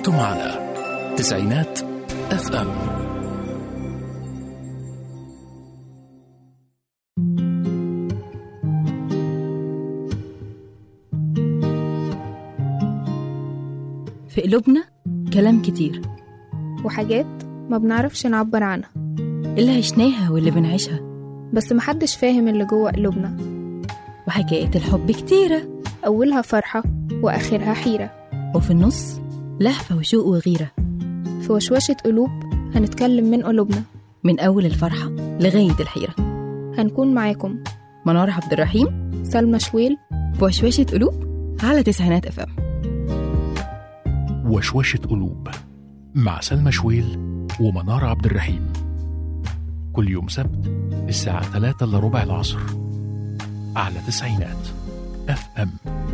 أنتم على تسعينات اف ام في قلوبنا كلام كتير وحاجات ما بنعرفش نعبر عنها اللي عشناها واللي بنعيشها بس محدش فاهم اللي جوه قلوبنا وحكايات الحب كتيرة أولها فرحة وآخرها حيرة وفي النص لهفة وشوق وغيرة في وشوشة قلوب هنتكلم من قلوبنا من أول الفرحة لغاية الحيرة هنكون معاكم منار عبد الرحيم سلمى شويل في وشوشة قلوب على تسعينات اف ام وشوشة قلوب مع سلمى شويل ومنار عبد الرحيم كل يوم سبت الساعة 3 إلا ربع العصر على تسعينات اف ام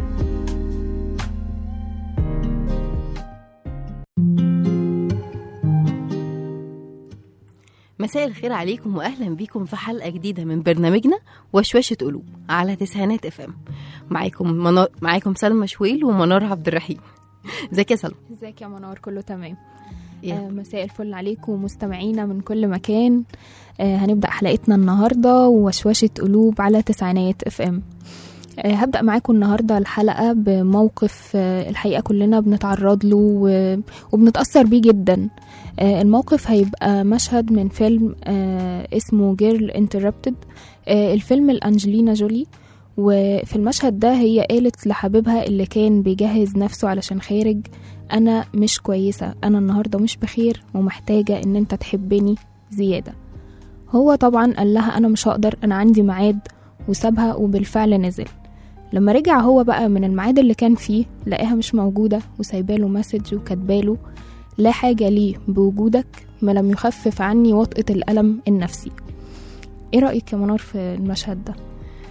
مساء الخير عليكم واهلا بيكم في حلقه جديده من برنامجنا وشوشه قلوب على تسعينات اف ام معاكم منار معاكم سلمى شويل ومنار عبد الرحيم ازيك يا سلمى ازيك يا منار كله تمام إيه؟ آه مساء الفل عليكم مستمعينا من كل مكان آه هنبدأ حلقتنا النهاردة وشوشة قلوب على تسعينات اف ام آه هبدأ معاكم النهاردة الحلقة بموقف آه الحقيقة كلنا بنتعرض له و- وبنتأثر بيه جدا آه الموقف هيبقى مشهد من فيلم آه اسمه جيرل انتربتد آه الفيلم الأنجلينا جولي وفي المشهد ده هي قالت لحبيبها اللي كان بيجهز نفسه علشان خارج انا مش كويسه انا النهارده مش بخير ومحتاجه ان انت تحبني زياده هو طبعا قال لها انا مش هقدر انا عندي ميعاد وسابها وبالفعل نزل لما رجع هو بقى من الميعاد اللي كان فيه لقاها مش موجوده وسايباله مسج وكاتباله لا حاجه لي بوجودك ما لم يخفف عني وطأة الألم النفسي ايه رأيك يا منار في المشهد ده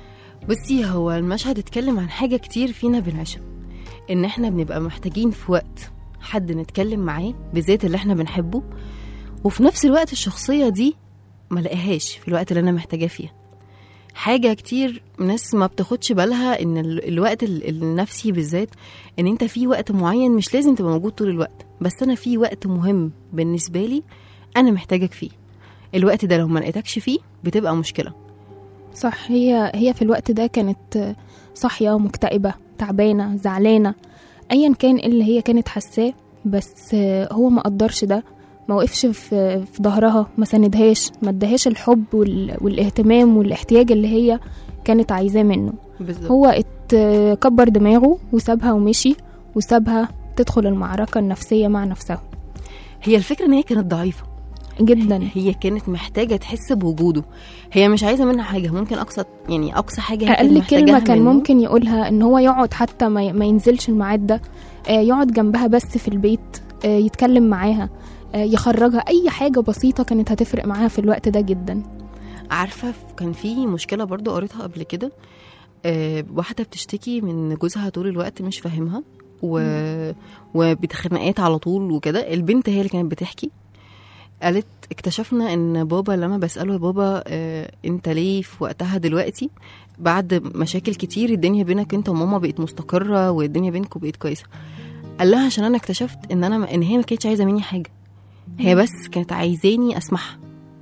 بصي هو المشهد اتكلم عن حاجة كتير فينا بنعيشها ان احنا بنبقى محتاجين في وقت حد نتكلم معاه بالذات اللي احنا بنحبه وفي نفس الوقت الشخصية دي ما لقاهاش في الوقت اللي انا محتاجاه فيها حاجة كتير ناس ما بتاخدش بالها ان ال- الوقت ال- النفسي بالذات ان انت في وقت معين مش لازم تبقى موجود طول الوقت بس انا في وقت مهم بالنسبة لي انا محتاجك فيه الوقت ده لو ما لقيتكش فيه بتبقى مشكلة صح هي هي في الوقت ده كانت صاحية مكتئبة تعبانة زعلانة أيا كان إيه اللي هي كانت حاساه بس هو ما قدرش ده ما وقفش في في ظهرها ما ساندهاش ما ادهاش الحب وال... والاهتمام والاحتياج اللي هي كانت عايزاه منه بالظبط هو اتكبر دماغه وسابها ومشي وسابها تدخل المعركة النفسية مع نفسها هي الفكرة ان هي كانت ضعيفة جدا هي كانت محتاجة تحس بوجوده هي مش عايزة منها حاجة ممكن أقصى يعني أقصى حاجة هي كانت اقل محتاجاها كلمه كان منه. ممكن يقولها ان هو يقعد حتى ما ي- ما ينزلش الميعاد ده آه، يقعد جنبها بس في البيت آه، يتكلم معاها آه، يخرجها اي حاجه بسيطه كانت هتفرق معاها في الوقت ده جدا عارفة ف- كان في مشكلة برضو قريتها قبل كده آه واحدة بتشتكي من جوزها طول الوقت مش فاهمها و... وبتخناقات على طول وكده البنت هي اللي كانت بتحكي قالت اكتشفنا ان بابا لما بسأله يا بابا آه انت ليه في وقتها دلوقتي بعد مشاكل كتير الدنيا بينك انت وماما بقت مستقرة والدنيا بينكم بقت كويسة قال لها عشان انا اكتشفت ان انا ان هي ما كانتش عايزة مني حاجة هي بس كانت عايزاني اسمعها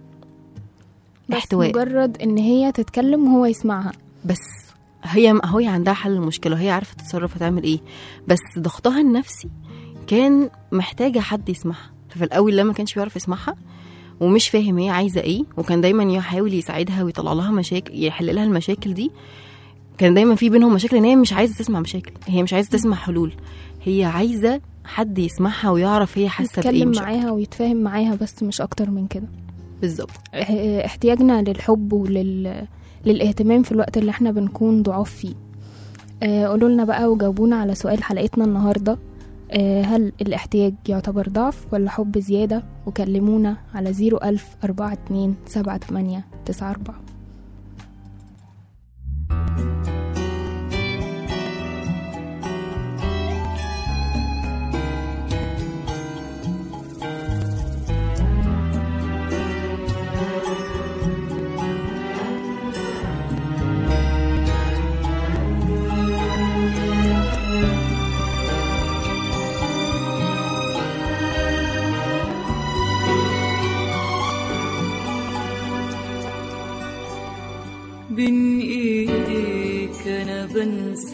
بس احتواء مجرد ان هي تتكلم وهو يسمعها بس هي هي عندها حل المشكله وهي عارفه تتصرف هتعمل ايه بس ضغطها النفسي كان محتاجه حد يسمعها ففي الاول لما كانش بيعرف يسمعها ومش فاهم هي عايزه ايه وكان دايما يحاول يساعدها ويطلع لها مشاكل يحل لها المشاكل دي كان دايما في بينهم مشاكل ان هي مش عايزه تسمع مشاكل هي مش عايزه تسمع حلول هي عايزه حد يسمعها ويعرف هي حاسه بايه يتكلم مش أكتر. معاها ويتفاهم معاها بس مش اكتر من كده بالظبط اه- احتياجنا للحب ولل للاهتمام في الوقت اللي احنا بنكون ضعاف فيه آه، قولوا لنا بقى وجاوبونا على سؤال حلقتنا النهارده آه، هل الاحتياج يعتبر ضعف ولا حب زيادة وكلمونا على زيرو ألف أربعة اتنين سبعة تمانية تسعة أربعة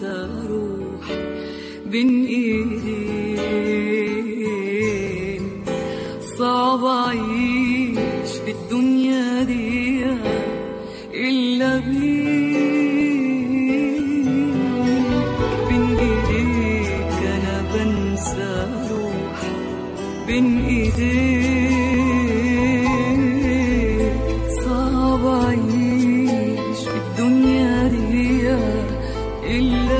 بنسى روحي بين ايديك صعب اعيش في الدنيا دي الا بيك بين ايديك انا بنسى روحي بين ايديك صعب اعيش في الدنيا دي الا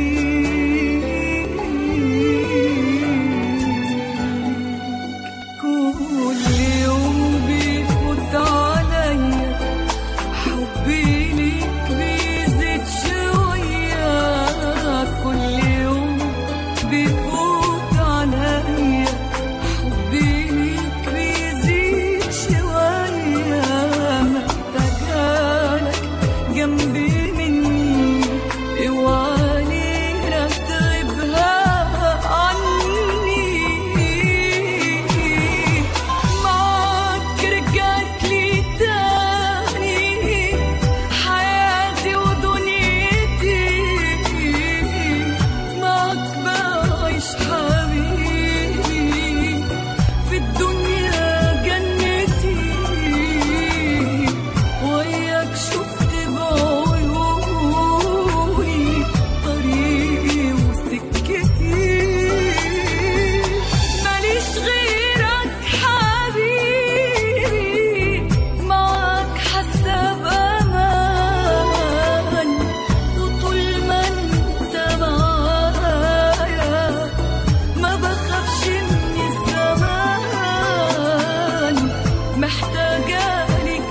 بيك كل يوم بيفوت عليا حبي ليك بيزيد شوية كل يوم بيفوت عليا حبي ليك بيزيد شوية محتاجالك جنبي مني اوعى ليلة تغيبها عني معاك رجعت لي تاني حياتي ودنيتي معاك بعيش حبيبي في الدنيا جنتي وياك شفت بعيوني طريقي وسكتي ماليش غيرك حبيبي معاك حاسه بامان وطول ما انت معايا ما بخافش من الزمان محتاجة لك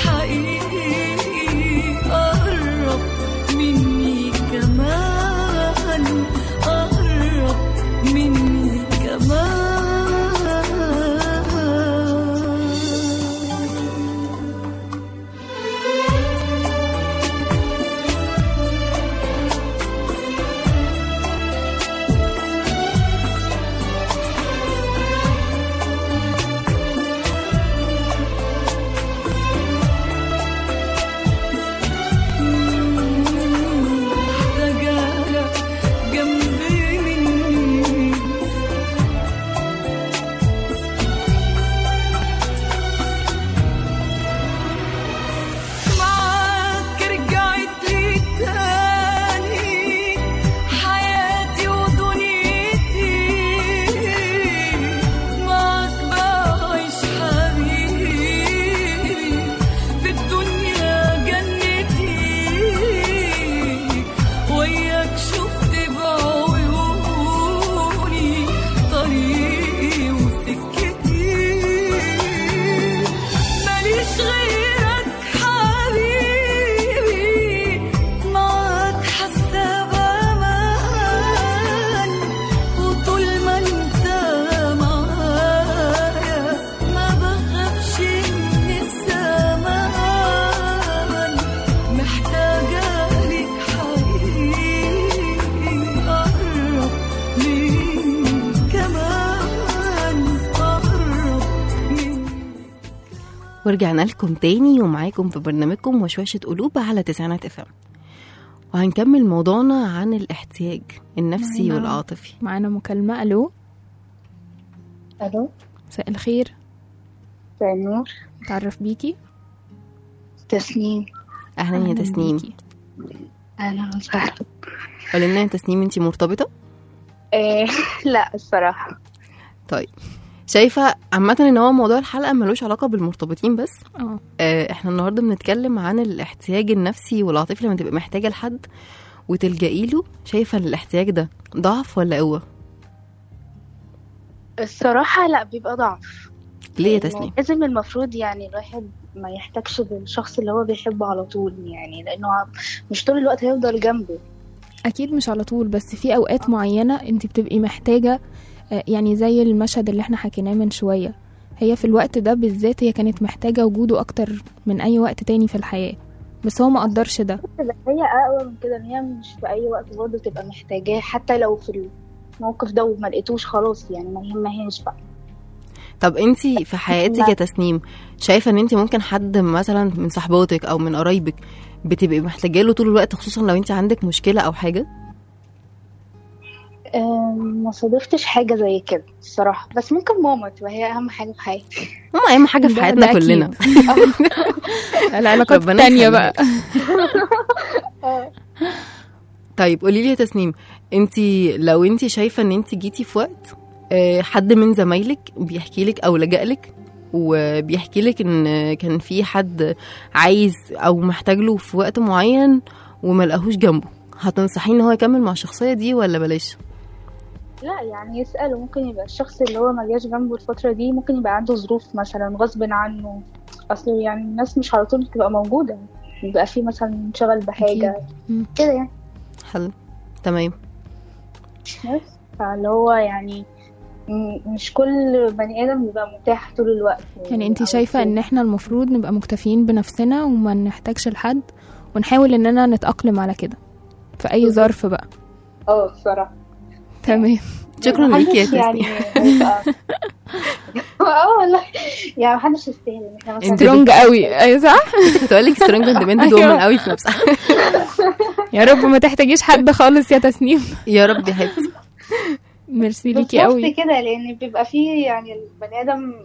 حقيقي قرب مني كمان قرب مني كمان محتاجة جنبي مني معاك رجعت لي تاني حياتي ودنيتي معاك بعيش حبيبي في الدنيا جنتي وياك شفت بعيوني طريقي وسكتي ماليش غيرك حبيبي معاك حاسه بامان وطول ما انت معايا ما بخافش من الزمان محتاجه لك حقيقي قرب مني كمان قرب مني ورجعنا لكم تاني ومعاكم في برنامجكم وشواشة قلوب على تسعينات اف ام وهنكمل موضوعنا عن الاحتياج النفسي معانا- والعاطفي معانا مكالمة ألو الو مساء الخير مساء النور تعرف بيكي تسنيم اهلا يا أهلاً تسنيم بيكي. اهلا وسهلا قولي لنا يا تسنيم انتي مرتبطة إيه لا الصراحة طيب شايفة عامة ان هو موضوع الحلقة ملوش علاقة بالمرتبطين بس اه آه، احنا النهاردة بنتكلم عن الاحتياج النفسي والعاطفي لما تبقى محتاجة لحد وتلجئي له شايفة الاحتياج ده ضعف ولا قوة الصراحة لا بيبقى ضعف ليه يا لأنه تسنيم لازم المفروض يعني الواحد ما يحتاجش بالشخص اللي هو بيحبه على طول يعني لأنه مش طول الوقت هيفضل جنبه أكيد مش على طول بس في أوقات معينة أنت بتبقي محتاجة آه، يعني زي المشهد اللي احنا حكيناه من شوية هي في الوقت ده بالذات هي كانت محتاجة وجوده أكتر من أي وقت تاني في الحياة بس هو ما قدرش ده بس هي أقوى من كده إن هي مش في أي وقت برضه تبقى محتاجاه حتى لو في الموقف ده وما لقيتوش خلاص يعني ما يهمهاش بقى طب انتي في حياتك يا تسنيم شايفة ان انتي ممكن حد مثلا من صحباتك او من قرايبك بتبقي محتاجة له طول الوقت خصوصا لو انتي عندك مشكلة او حاجة أم، ما صادفتش حاجة زي كده الصراحة بس ممكن ماما تبقى هي أهم حاجة في حياتي ماما اهم حاجه في ده- حياتنا ده أكيد. كلنا العلاقات ربنا التانية يخليك. بقى طيب قولي لي يا تسنيم انت لو انت شايفه ان انت جيتي في وقت آه، حد من زمايلك بيحكي لك او لجأ لك وبيحكي لك ان كان في حد عايز او محتاج له في وقت معين وما لقاهوش جنبه هتنصحيه ان هو يكمل مع الشخصيه دي ولا بلاش لا يعني يسأله ممكن يبقى الشخص اللي هو ما جاش جنبه الفترة دي ممكن يبقى عنده ظروف مثلا غصب عنه أصل يعني الناس مش على طول بتبقى موجودة بيبقى في مثلا انشغل بحاجة مم. كده يعني حل تمام بس فاللي هو يعني م- مش كل بني آدم بيبقى متاح طول الوقت يعني انت أو شايفة طول- ان احنا المفروض نبقى مكتفيين بنفسنا وما نحتاجش لحد ونحاول اننا نتأقلم على كده في اي بالظبط. ظرف بقى اه الصراحة تمام شكرا محدش ليكي يا يعني تسنيم هيبقى- اه والله يعني محدش يستاهل ان احنا مثلا انت سترونج قوي ايوه صح كنت هقول لك سترونج اندبندنت أيوة. وومن قوي في نفسها يا رب ما تحتاجيش حد خالص يا تسنيم يا رب يا حبيبتي ميرسي ليكي بالظبط قوي كده لان بيبقى فيه يعني البني ادم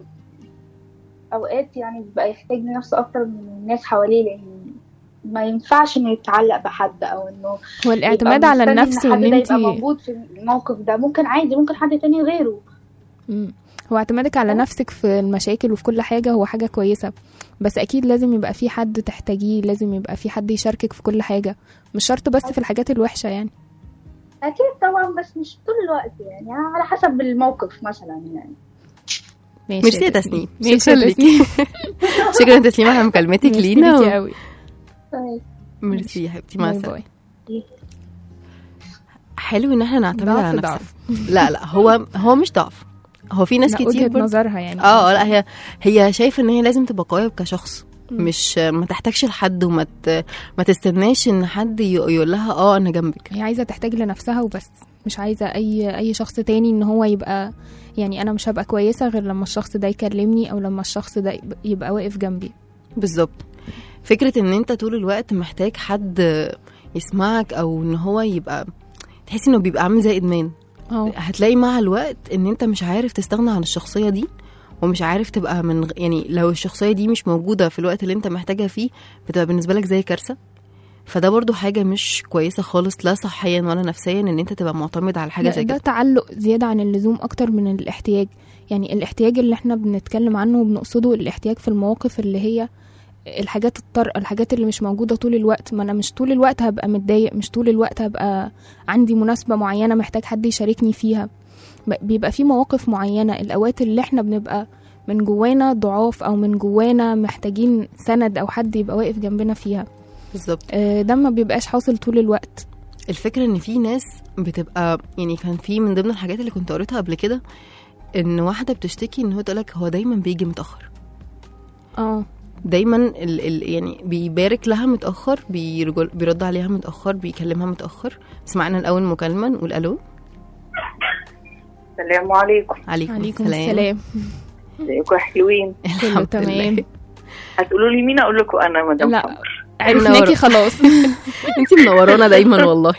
اوقات يعني بيبقى يحتاج لنفسه اكتر من الناس حواليه لان ما ينفعش انه يتعلق بحد او انه هو الاعتماد يبقى على مستني النفس ان حد وان ده انت يبقى موجود في الموقف ده ممكن عادي ممكن حد تاني غيره مم. هو اعتمادك على نفسك في المشاكل وفي كل حاجة هو حاجة كويسة بس أكيد لازم يبقى في حد تحتاجيه لازم يبقى في حد يشاركك في كل حاجة مش شرط بس في الحاجات الوحشة يعني اكيد طبعا بس مش طول الوقت يعني على حسب الموقف مثلا يعني ميرسي يا تسنيم ماشي شكرا يا ليكي تسنيم شكرا يا تسنيم على مكالمتك ميرسي لينا ليكي و... قوي طيب ميرسي يا حبيبتي مع باي السلامه باي حلو ان احنا نعتمد على ضعف نفسنا ضعف لا لا هو هو مش ضعف هو في ناس لا، كتير وجهة برضه نظرها يعني اه لا هي هي شايفه ان هي لازم تبقى قويه كشخص مم. مش ما تحتاجش لحد وما ت... ما تستناش ان حد ي- يقول لها اه انا جنبك هي عايزة تحتاج لنفسها وبس مش عايزة أي أي شخص تاني إن هو يبقى يعني أنا مش هبقى كويسة غير لما الشخص ده يكلمني أو لما الشخص ده يبقى- يبقى واقف جنبي بالظبط فكره ان انت طول الوقت محتاج حد يسمعك او ان هو يبقى تحس انه بيبقى عامل زي ادمان اه هتلاقي مع الوقت ان انت مش عارف تستغنى عن الشخصية دي ومش عارف تبقى من غ- يعني لو الشخصية دي مش موجودة في الوقت اللي انت محتاجها فيه بتبقى بالنسبة لك زي كارثة فده برضو حاجة مش كويسة خالص لا صحيا ولا نفسيا ان انت تبقى معتمد على حاجة لا، زي ده كده تعلق زيادة عن اللزوم أكتر من الاحتياج يعني الاحتياج اللي احنا بنتكلم عنه وبنقصده الاحتياج في المواقف اللي هي الحاجات الطارئة الحاجات اللي مش موجودة طول الوقت ما أنا مش طول الوقت هبقى متضايق مش طول الوقت هبقى عندي مناسبة معينة محتاج حد يشاركني فيها ب- بيبقى في مواقف معينة الأوقات اللي احنا بنبقى من جوانا ضعاف أو من جوانا محتاجين سند أو حد يبقى واقف جنبنا فيها بالظبط آه، ده ما بيبقاش حاصل طول الوقت الفكرة ان في ناس بتبقى يعني كان في من ضمن الحاجات اللي كنت قريتها قبل كده ان واحدة بتشتكي ان هو تقولك هو دايما بيجي متأخر اه دايما ال ال يعني بيبارك لها متأخر بيرجل بيرد عليها متأخر بيكلمها متأخر سمعنا الأول مكالمة نقول ألو السلام عليكم عليكم, عليكم السلام, السلام ازيكم يا حلوين كله الحمد تمام لله هتقولوا لي مين اقول لكم انا مدام لا حمر عرفناكي منورة. خلاص انتي منورانا دايما والله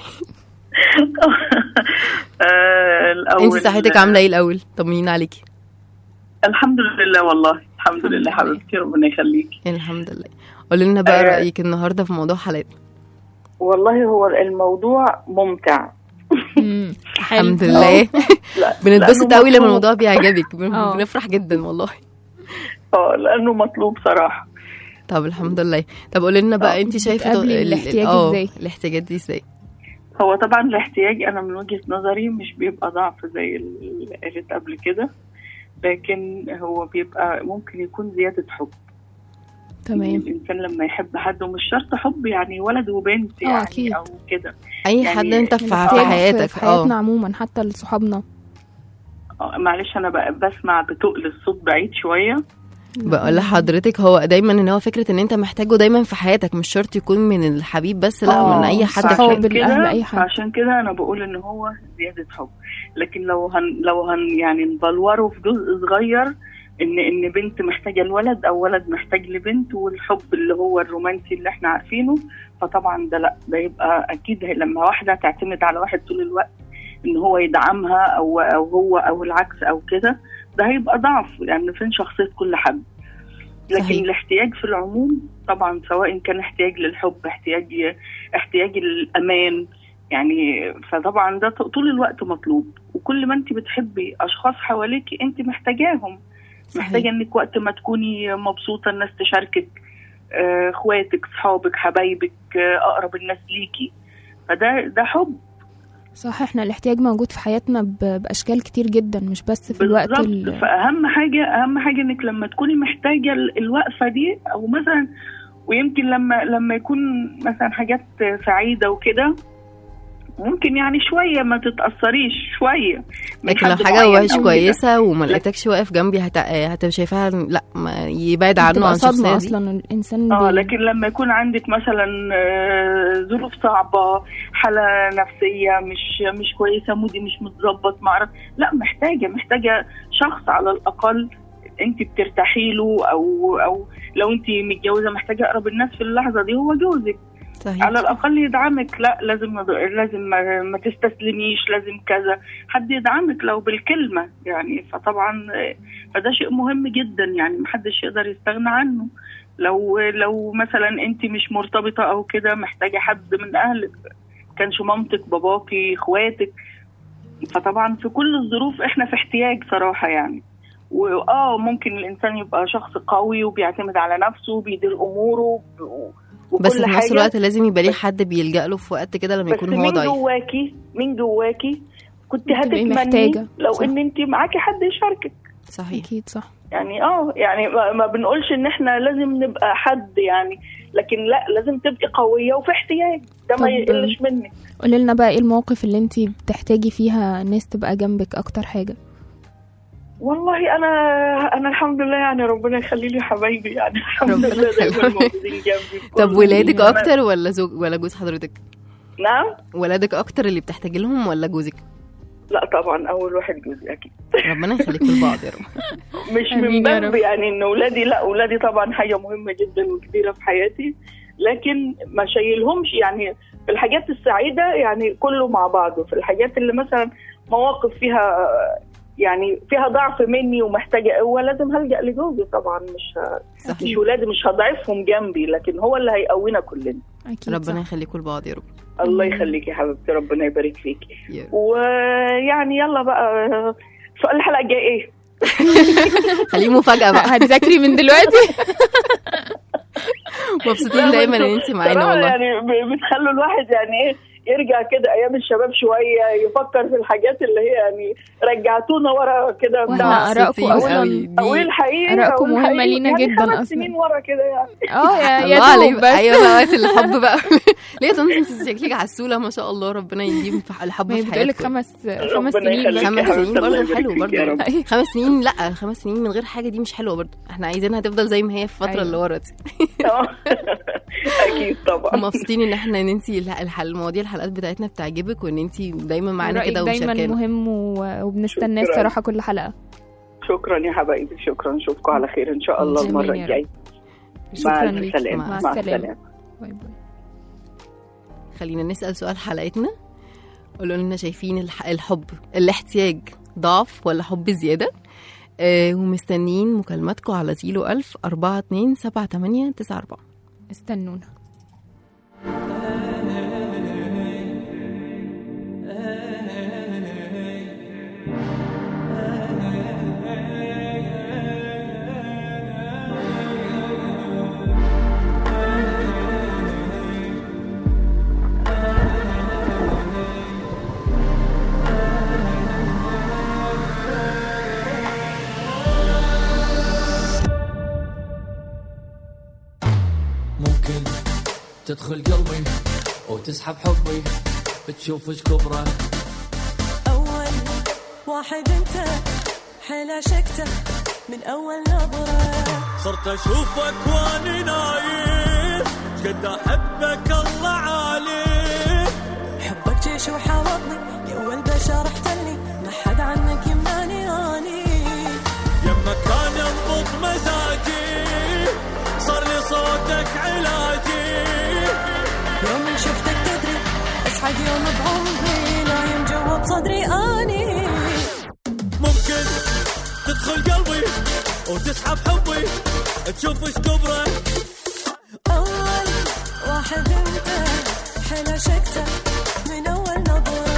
آه، الأول انتي صحتك عاملة ايه الأول طمنينا عليكي الحمد لله والله الحمد لله لله. حبيبتي ربنا يخليكي الحمد لله قولي لنا بقى آه. رأيك النهاردة في موضوع حلقتنا والله هو الموضوع ممتع مم. حلو. الحمد لله لا بنتبسط لأنه قوي لما مطلوب. الموضوع بيعجبك بن- اه. بنفرح جدا والله اه لانه مطلوب صراحه طب الحمد لله طب قولي لنا بقى اه. انتي شايفة بتقابلي ال- ال- الاحتياج اه، ازاي؟ الاحتياجات دي ازاي هو طبعا الاحتياج انا من وجهه نظري مش بيبقى ضعف زي اللي قالت قبل كده لكن هو بيبقى ممكن يكون زياده حب يعني تمام الانسان لما يحب حد ومش شرط حب يعني ولد وبنت اه، يعني أكيد. او كده اي يعني حد انت في في الاحتياج حياتك في حياتنا اه عموما حتى لصحابنا آه، معلش انا بقى بسمع بتقل الصوت بعيد شويه بقول لحضرتك هو دايما ان هو فكره ان انت محتاجه دايما في حياتك مش شرط يكون من الحبيب بس لا اه، من اي حد في صحاب حياتك فعشان الأهل، كده أي حد. فعشان كده انا بقول ان هو زياده حب لكن لو هن لو هن يعني نبلوره في جزء صغير ان ان بنت محتاجه لولد او ولد محتاج لبنت والحب اللي هو الرومانسي اللي احنا عارفينه فطبعا ده لا ده يبقى اكيد هي- لما واحده تعتمد على واحد طول الوقت ان هو يدعمها او او هو او العكس او كده ده هيبقى ضعف يعني فين شخصيه كل حد لكن صحيح. الاحتياج في العموم طبعا سواء كان احتياج للحب احتياج احتياج للامان يعني فطبعا ده طول الوقت مطلوب وكل ما انت بتحبي اشخاص حواليك انت محتاجاهم صحيح. محتاجه انك وقت ما تكوني مبسوطه الناس تشاركك آه، اخواتك صحابك حبايبك آه، اقرب الناس ليكي فده ده حب صح احنا الاحتياج موجود في حياتنا ب- باشكال كتير جدا مش بس في الوقت بالظبط ال... فاهم حاجه اهم حاجه انك لما تكوني محتاجه ال- الوقفه دي او مثلا ويمكن لما لما يكون مثلا حاجات سعيده وكده ممكن يعني شويه ما تتاثريش شويه من لكن لو حد حاجه معين وحش أو كده. كويسه وما لقيتكش واقف جنبي هت... هتبقى شايفاها لا ما يبعد عنه بتبقى عن صدمة الشخصيه دي اصلا الانسان اه بي- لكن لما يكون عندك مثلا آه، ظروف صعبه حاله نفسيه مش مش كويسه مودي مش متظبط معرف لا محتاجه محتاجه شخص على الاقل انت بترتاحي له او او لو انت متجوزه محتاجه اقرب الناس في اللحظه دي هو جوزك صحيح على الاقل يدعمك لا لازم لازم ما, ما تستسلميش لازم كذا حد يدعمك لو بالكلمه يعني فطبعا آه، فده شيء مهم جدا يعني محدش يقدر يستغنى عنه لو لو مثلا انت مش مرتبطه او كده محتاجه حد من اهلك كانش مامتك باباكي اخواتك فطبعا في كل الظروف احنا في احتياج صراحه يعني واه ممكن الانسان يبقى شخص قوي وبيعتمد على نفسه وبيدير اموره و- وكل بس في نفس حاجة. الوقت لازم يبقى ليه بس- حد بيلجأ له في وقت كده لما بس يكون هو من ضعيف جواكي من جواكي كنت بتبقي هتتمني محتاجة. لو صح. ان انت معاكي حد يشاركك صحيح اكيد صح يعني اه يعني ما, ما بنقولش ان احنا لازم نبقى حد يعني لكن لا لازم تبقي قويه وفي احتياج ده طب- ما يقلش منك قولي لنا بقى ايه المواقف اللي انت بتحتاجي فيها ناس تبقى جنبك اكتر حاجه والله انا انا الحمد لله يعني ربنا يخلي لي حبايبي يعني الحمد ربنا لله دايما يخليهم. موجودين جنبي في طب كل ولادك زمان. اكتر ولا زوج ولا جوز حضرتك نعم ولادك اكتر اللي بتحتاجي لهم ولا جوزك لا طبعا اول واحد جوزي اكيد ربنا يخليكم لبعض يا رب مش من آمين يا باب رب. يعني ان اولادي لا اولادي طبعا حاجه مهمه جدا وكبيره في حياتي لكن ما شايلهمش يعني في الحاجات السعيده يعني كله مع بعضه في الحاجات اللي مثلا مواقف فيها يعني فيها ضعف مني ومحتاجه قوه لازم هلجا لجوزي طبعا مش ه- مش صحيح ولادي مش هضعفهم جنبي لكن هو اللي هيقوينا كلنا اكيد ربنا صح. يخليكم لبعض يا رب الله مم. يخليكي يا حبيبتي ربنا يبارك فيكي يا رب. ويعني يلا بقى سؤال الحلقه الجايه ايه؟ خليه مفاجاه بقى هتذاكري من دلوقتي مبسوطين لا، دايما بس ان انت معانا صراحة والله يعني ب- بتخلوا الواحد يعني ايه يرجع كده ايام الشباب شويه يفكر في الحاجات اللي هي يعني رجعتونا ورا كده واحنا بتاع آرائكم مبسوطين أصلاً قوي دي. او الحقيقه آرائكم أو مهمة الحقيقي. لينا يعني جدا خمس أصلاً. سنين ورا كده يعني اه يا الله يا عليك دوب بس ايوه بقى وقت الحب بقى ليه يا طنط انت شكلك عسوله ما شاء الله ربنا يديم في الحب ما هي في بتقولك حياتكم خمس خمس ربنا سنين يخليك بس. يا خمس حبيبتي، سنين الله برضه يبارك حلو فيك يا برضه رب. خمس سنين لا خمس سنين من غير حاجه دي مش حلوه برضه احنا عايزينها تفضل زي ما هي في الفتره أيوة. اللي ورا دي آه. اكيد طبعا مبسوطين ان احنا ان انت الح- المواضيع الحلقات بتاعتنا بتعجبك وان انت دايما معانا رأيك كده دايما ومشاركانا مهم و- وبنستناه شكراً. الصراحه كل حلقه شكرا يا حبايبي شكرا نشوفكم على خير ان شاء الله آمين المره يا رب. الجايه شكرا مع ليك السلامه مع مع السلامه السلامه باي باي. خلينا نسال سؤال حلقتنا قولوا لنا شايفين الح- الحب الاحتياج ضعف ولا حب زياده آه ومستنيين مكالماتكم على 01000 42 78 94 استنونا ممكن تدخل قلبي وتسحب حبي بتشوف ايش كبره أول واحد أنت حيل عشقته من أول نظرة صرت اشوفك واني نايم قد احبك الله عليك حبك جيش وحاوطني يا أول بشر احتلني ما حد عنك يمنعني أني يما كان ينبض مزاجي صار لي صوتك علاجي يوم اللي شفتك تدري أسعد يوم بعمري نايم جوا بصدري اني ممكن تدخل قلبي وتسحب حبي تشوف ايش كبره اول واحد انت حلا شكته من اول نظره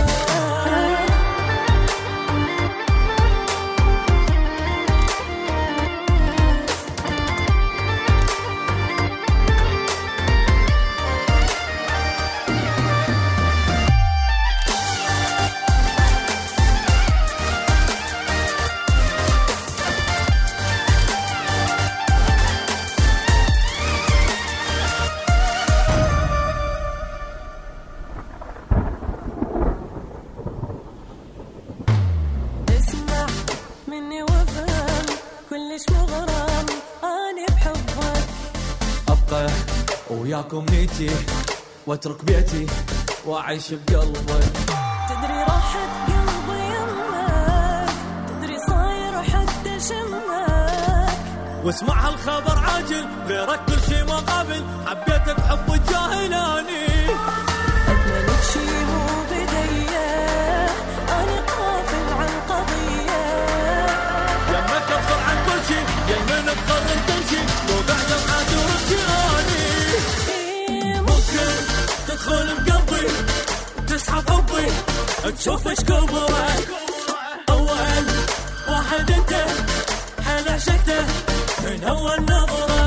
اسمع مني وافهم كلش مغرم اني بحبك ابقى وياكم نيتي واترك بيتي واعيش بقلبك تدري راحت قلبي يمك تدري صاير حتى شمك واسمع هالخبر عاجل غيرك كل شي ما قابل حبيتك حب الجاهلاني أتمنى شي مو بديه أنا قافل عن قضية يمك افصل عن كل شي يمين تقرر تمشي لو بعد معاد ورجعاني إيه ممكن تدخل بقلبي تسحب حبي تشوف ايش كبرك اول واحد انت حل عشقته من اول نظره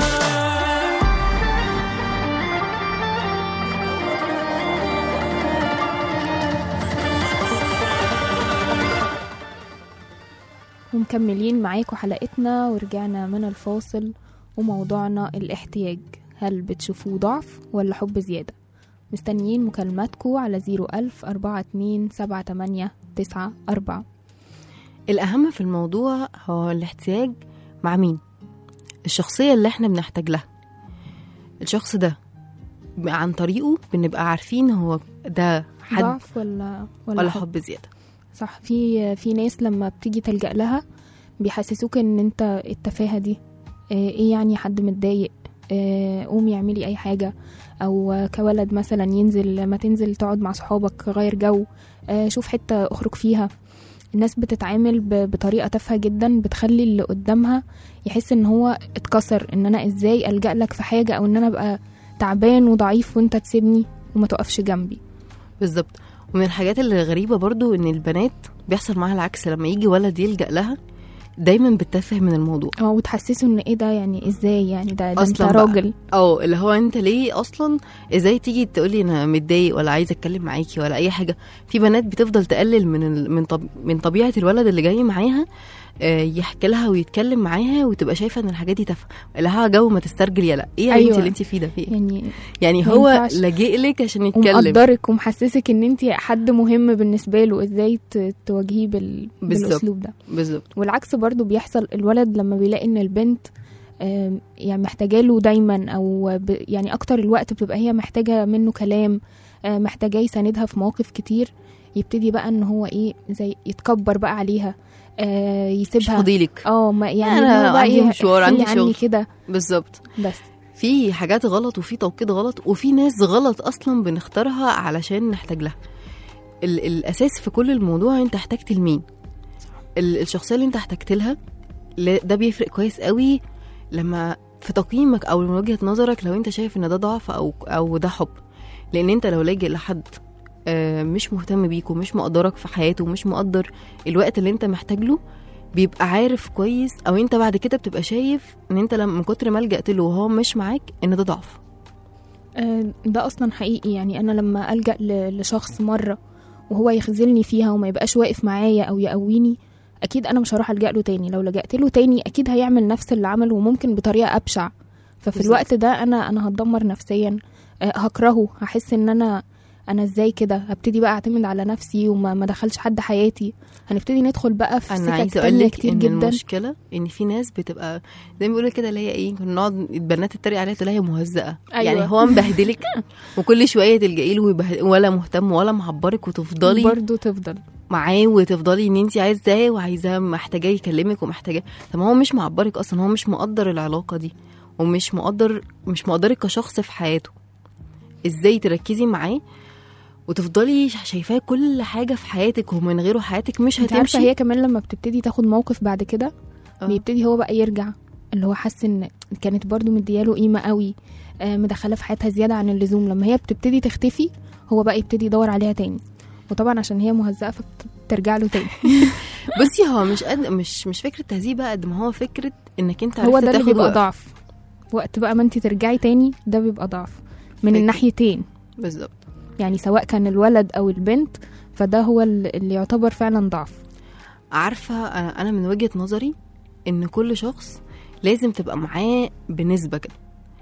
ومكملين معاكم حلقتنا ورجعنا من الفاصل وموضوعنا الاحتياج هل بتشوفوه ضعف ولا حب زيادة مستنيين مكالماتكم على 01000 42 78 94 الأهم في الموضوع هو الاحتياج مع مين الشخصية اللي احنا بنحتاج لها الشخص ده عن طريقه بنبقى عارفين هو ده حد ضعف ولا ولا, ولا حب. حب زيادة صح في في ناس لما بتيجي تلجأ لها بيحسسوك ان انت التفاهة دي آه، ايه يعني حد متضايق آه، قومي اعملي اي حاجة او آه، كولد مثلا ينزل ما تنزل تقعد مع صحابك غير جو آه، شوف حتة اخرج فيها الناس بتتعامل ب- بطريقة تافهة جدا بتخلي اللي قدامها يحس ان هو اتكسر ان انا ازاي ألجأ لك في حاجة او ان انا ابقى تعبان وضعيف وانت تسيبني وما تقفش جنبي بالظبط ومن الحاجات اللي غريبة برضو ان البنات بيحصل معاها العكس لما يجي ولد يلجأ لها دايما بتتفه من الموضوع اه وتحسسه ان ايه ده يعني ازاي يعني ده, ده انت أصلاً بقى. راجل اه اللي هو انت ليه اصلا ازاي تيجي تقولي انا متضايق ولا عايزه اتكلم معاكي ولا اي حاجه في بنات بتفضل تقلل من ال... من طب... من طبيعه الولد اللي جاي معاها آه، يحكي لها ويتكلم معاها وتبقى شايفه ان الحاجات دي تافهه لها جو ما تسترجل يلا ايه يا أيوة. بنتي اللي انت فيه ده في إيه؟ يعني يعني ما هو ينفعش. لاجئ لك عشان يتكلم ومقدرك ومحسسك ان انت حد مهم بالنسبه له ازاي ت- تواجهيه بال... بالظبط. بالاسلوب ده بالظبط والعكس برضو بيحصل الولد لما بيلاقي ان البنت آم، يعني محتاجه له دايما او ب... يعني اكتر الوقت بتبقى هي محتاجه منه كلام آه، محتاجاه يساندها في مواقف كتير يبتدي بقى ان هو ايه زي يتكبر بقى عليها آه مش يسيبها فاضيلك اه ما يعني أنا هو بقى عندي إيه، مشوار، خلي عندي عني شغل. كده بالظبط بس في حاجات غلط وفي توقيت غلط وفي ناس غلط اصلا بنختارها علشان نحتاج لها ال- الاساس في كل الموضوع انت احتجت لمين ال- الشخصيه اللي انت احتجت لها ل- ده بيفرق كويس قوي لما في تقييمك او من وجهه نظرك لو انت شايف ان ده ضعف او او ده حب لان انت لو لاجئ لحد آه، مش مهتم بيك ومش مقدرك في حياته ومش مقدر الوقت اللي انت محتاج له بيبقى عارف كويس او انت بعد كده بتبقى شايف ان انت لما من كتر ما لجأت له وهو مش معاك ان ده ضعف آه، ده اصلا حقيقي يعني انا لما الجا ل- لشخص مره وهو يخذلني فيها وما يبقاش واقف معايا او يقويني اكيد انا مش هروح الجا له تاني لو لجأت له تاني اكيد هيعمل نفس اللي عمله وممكن بطريقه ابشع ففي بالظبط. الوقت ده انا انا هتدمر نفسيا آه، هكرهه هحس ان انا انا ازاي كده هبتدي بقى اعتمد على نفسي وما ما دخلش حد حياتي هنبتدي ندخل بقى في انا سكك عايزه اقول تانية لك كتير ان جدا المشكله ان في ناس بتبقى زي ما بيقولوا كده اللي هي ايه كنا نقعد البنات تتريق عليها تقول لها هي مهزأه أيوة. يعني هو مبهدلك وكل شويه تلجئي له ويبهد- ولا مهتم ولا معبرك وتفضلي برضه تفضل معاه وتفضلي ان انت عايزاه وعايزاه محتاجاه يكلمك ومحتاجاه طب ما هو مش معبرك اصلا هو مش مقدر العلاقه دي ومش مقدر مش مقدرك كشخص في حياته ازاي تركزي معاه وتفضلي شايفاه كل حاجه في حياتك ومن غيره حياتك مش انت عارفه هتمشي هي كمان لما بتبتدي تاخد موقف بعد كده آه. بيبتدي هو بقى يرجع اللي هو حاسس ان كانت برضو مدياله قيمه قوي آه، مدخله في حياتها زياده عن اللزوم لما هي بتبتدي تختفي هو بقى يبتدي يدور عليها تاني وطبعا عشان هي مهزأة فبترجع له تاني بصي هو مش قد مش مش فكره تهذيب بقى قد ما هو فكره انك انت هو عرفت ده اللي تاخد بيبقى وقت. ضعف وقت بقى ما انت ترجعي تاني ده بيبقى ضعف من فكرة. الناحيتين بالظبط يعني سواء كان الولد او البنت فده هو ال- اللي يعتبر فعلا ضعف عارفه انا أنا من وجهه نظري ان كل شخص لازم تبقى معاه بنسبه كده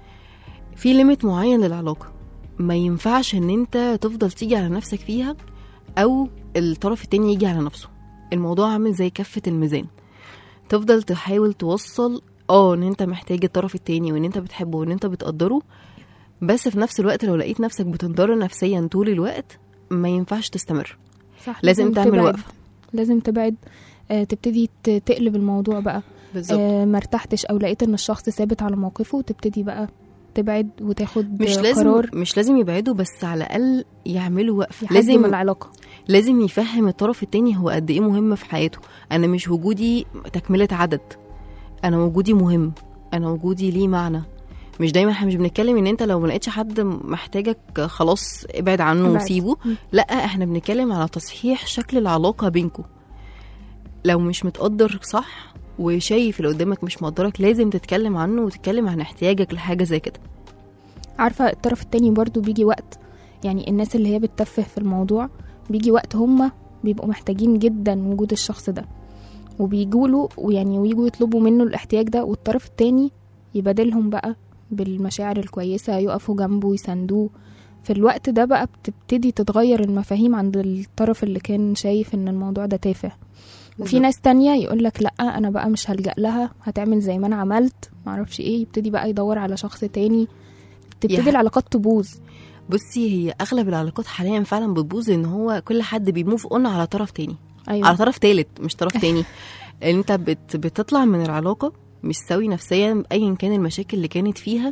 في ليميت معين للعلاقه ما ينفعش ان انت تفضل تيجي على نفسك فيها او الطرف التاني يجي على نفسه الموضوع عامل زي كفه الميزان تفضل تحاول توصل اه ان انت محتاج الطرف التاني وان انت بتحبه وان انت بتقدره بس في نفس الوقت لو لقيت نفسك بتنضر نفسيا طول الوقت ما ينفعش تستمر صح لازم تعمل تبعد. وقفة. لازم تبعد آه تبتدي ت- تقلب الموضوع بقى بالظبط آه ما ارتحتش او لقيت ان الشخص ثابت على موقفه تبتدي بقى تبعد وتاخد مش آه، لازم قرار مش لازم يبعدوا بس على الاقل يعملوا وقفه لازم لازم العلاقه لازم يفهم الطرف التاني هو قد ايه مهم في حياته انا مش وجودي تكمله عدد انا وجودي مهم انا وجودي ليه معنى مش دايما احنا مش بنتكلم ان انت لو ما لقيتش حد محتاجك خلاص ابعد عنه ابعد. وسيبه مم. لا احنا بنتكلم على تصحيح شكل العلاقه بينكم لو مش متقدر صح وشايف اللي قدامك مش مقدرك لازم تتكلم عنه وتتكلم عن احتياجك لحاجه زي كده عارفه الطرف التاني برضو بيجي وقت يعني الناس اللي هي بتتفه في الموضوع بيجي وقت هما بيبقوا محتاجين جدا وجود الشخص ده وبيجوا له ويعني ويجوا يطلبوا منه الاحتياج ده والطرف التاني يبادلهم بقى بالمشاعر الكويسة يقفوا جنبه يساندوه في الوقت ده بقى بتبتدي تتغير المفاهيم عند الطرف اللي كان شايف ان الموضوع ده تافه وفي بالظبط. ناس تانية يقولك لا انا بقى مش هلجأ لها هتعمل زي ما انا عملت معرفش ايه يبتدي بقى يدور على شخص تاني تبتدي يح- العلاقات تبوظ بصي هي اغلب العلاقات حاليا فعلا بتبوظ ان هو كل حد بيموف اون على طرف تاني ايوه على طرف تالت مش طرف تاني انت بت بتطلع من العلاقه مش سوي نفسيا ايا كان المشاكل اللي كانت فيها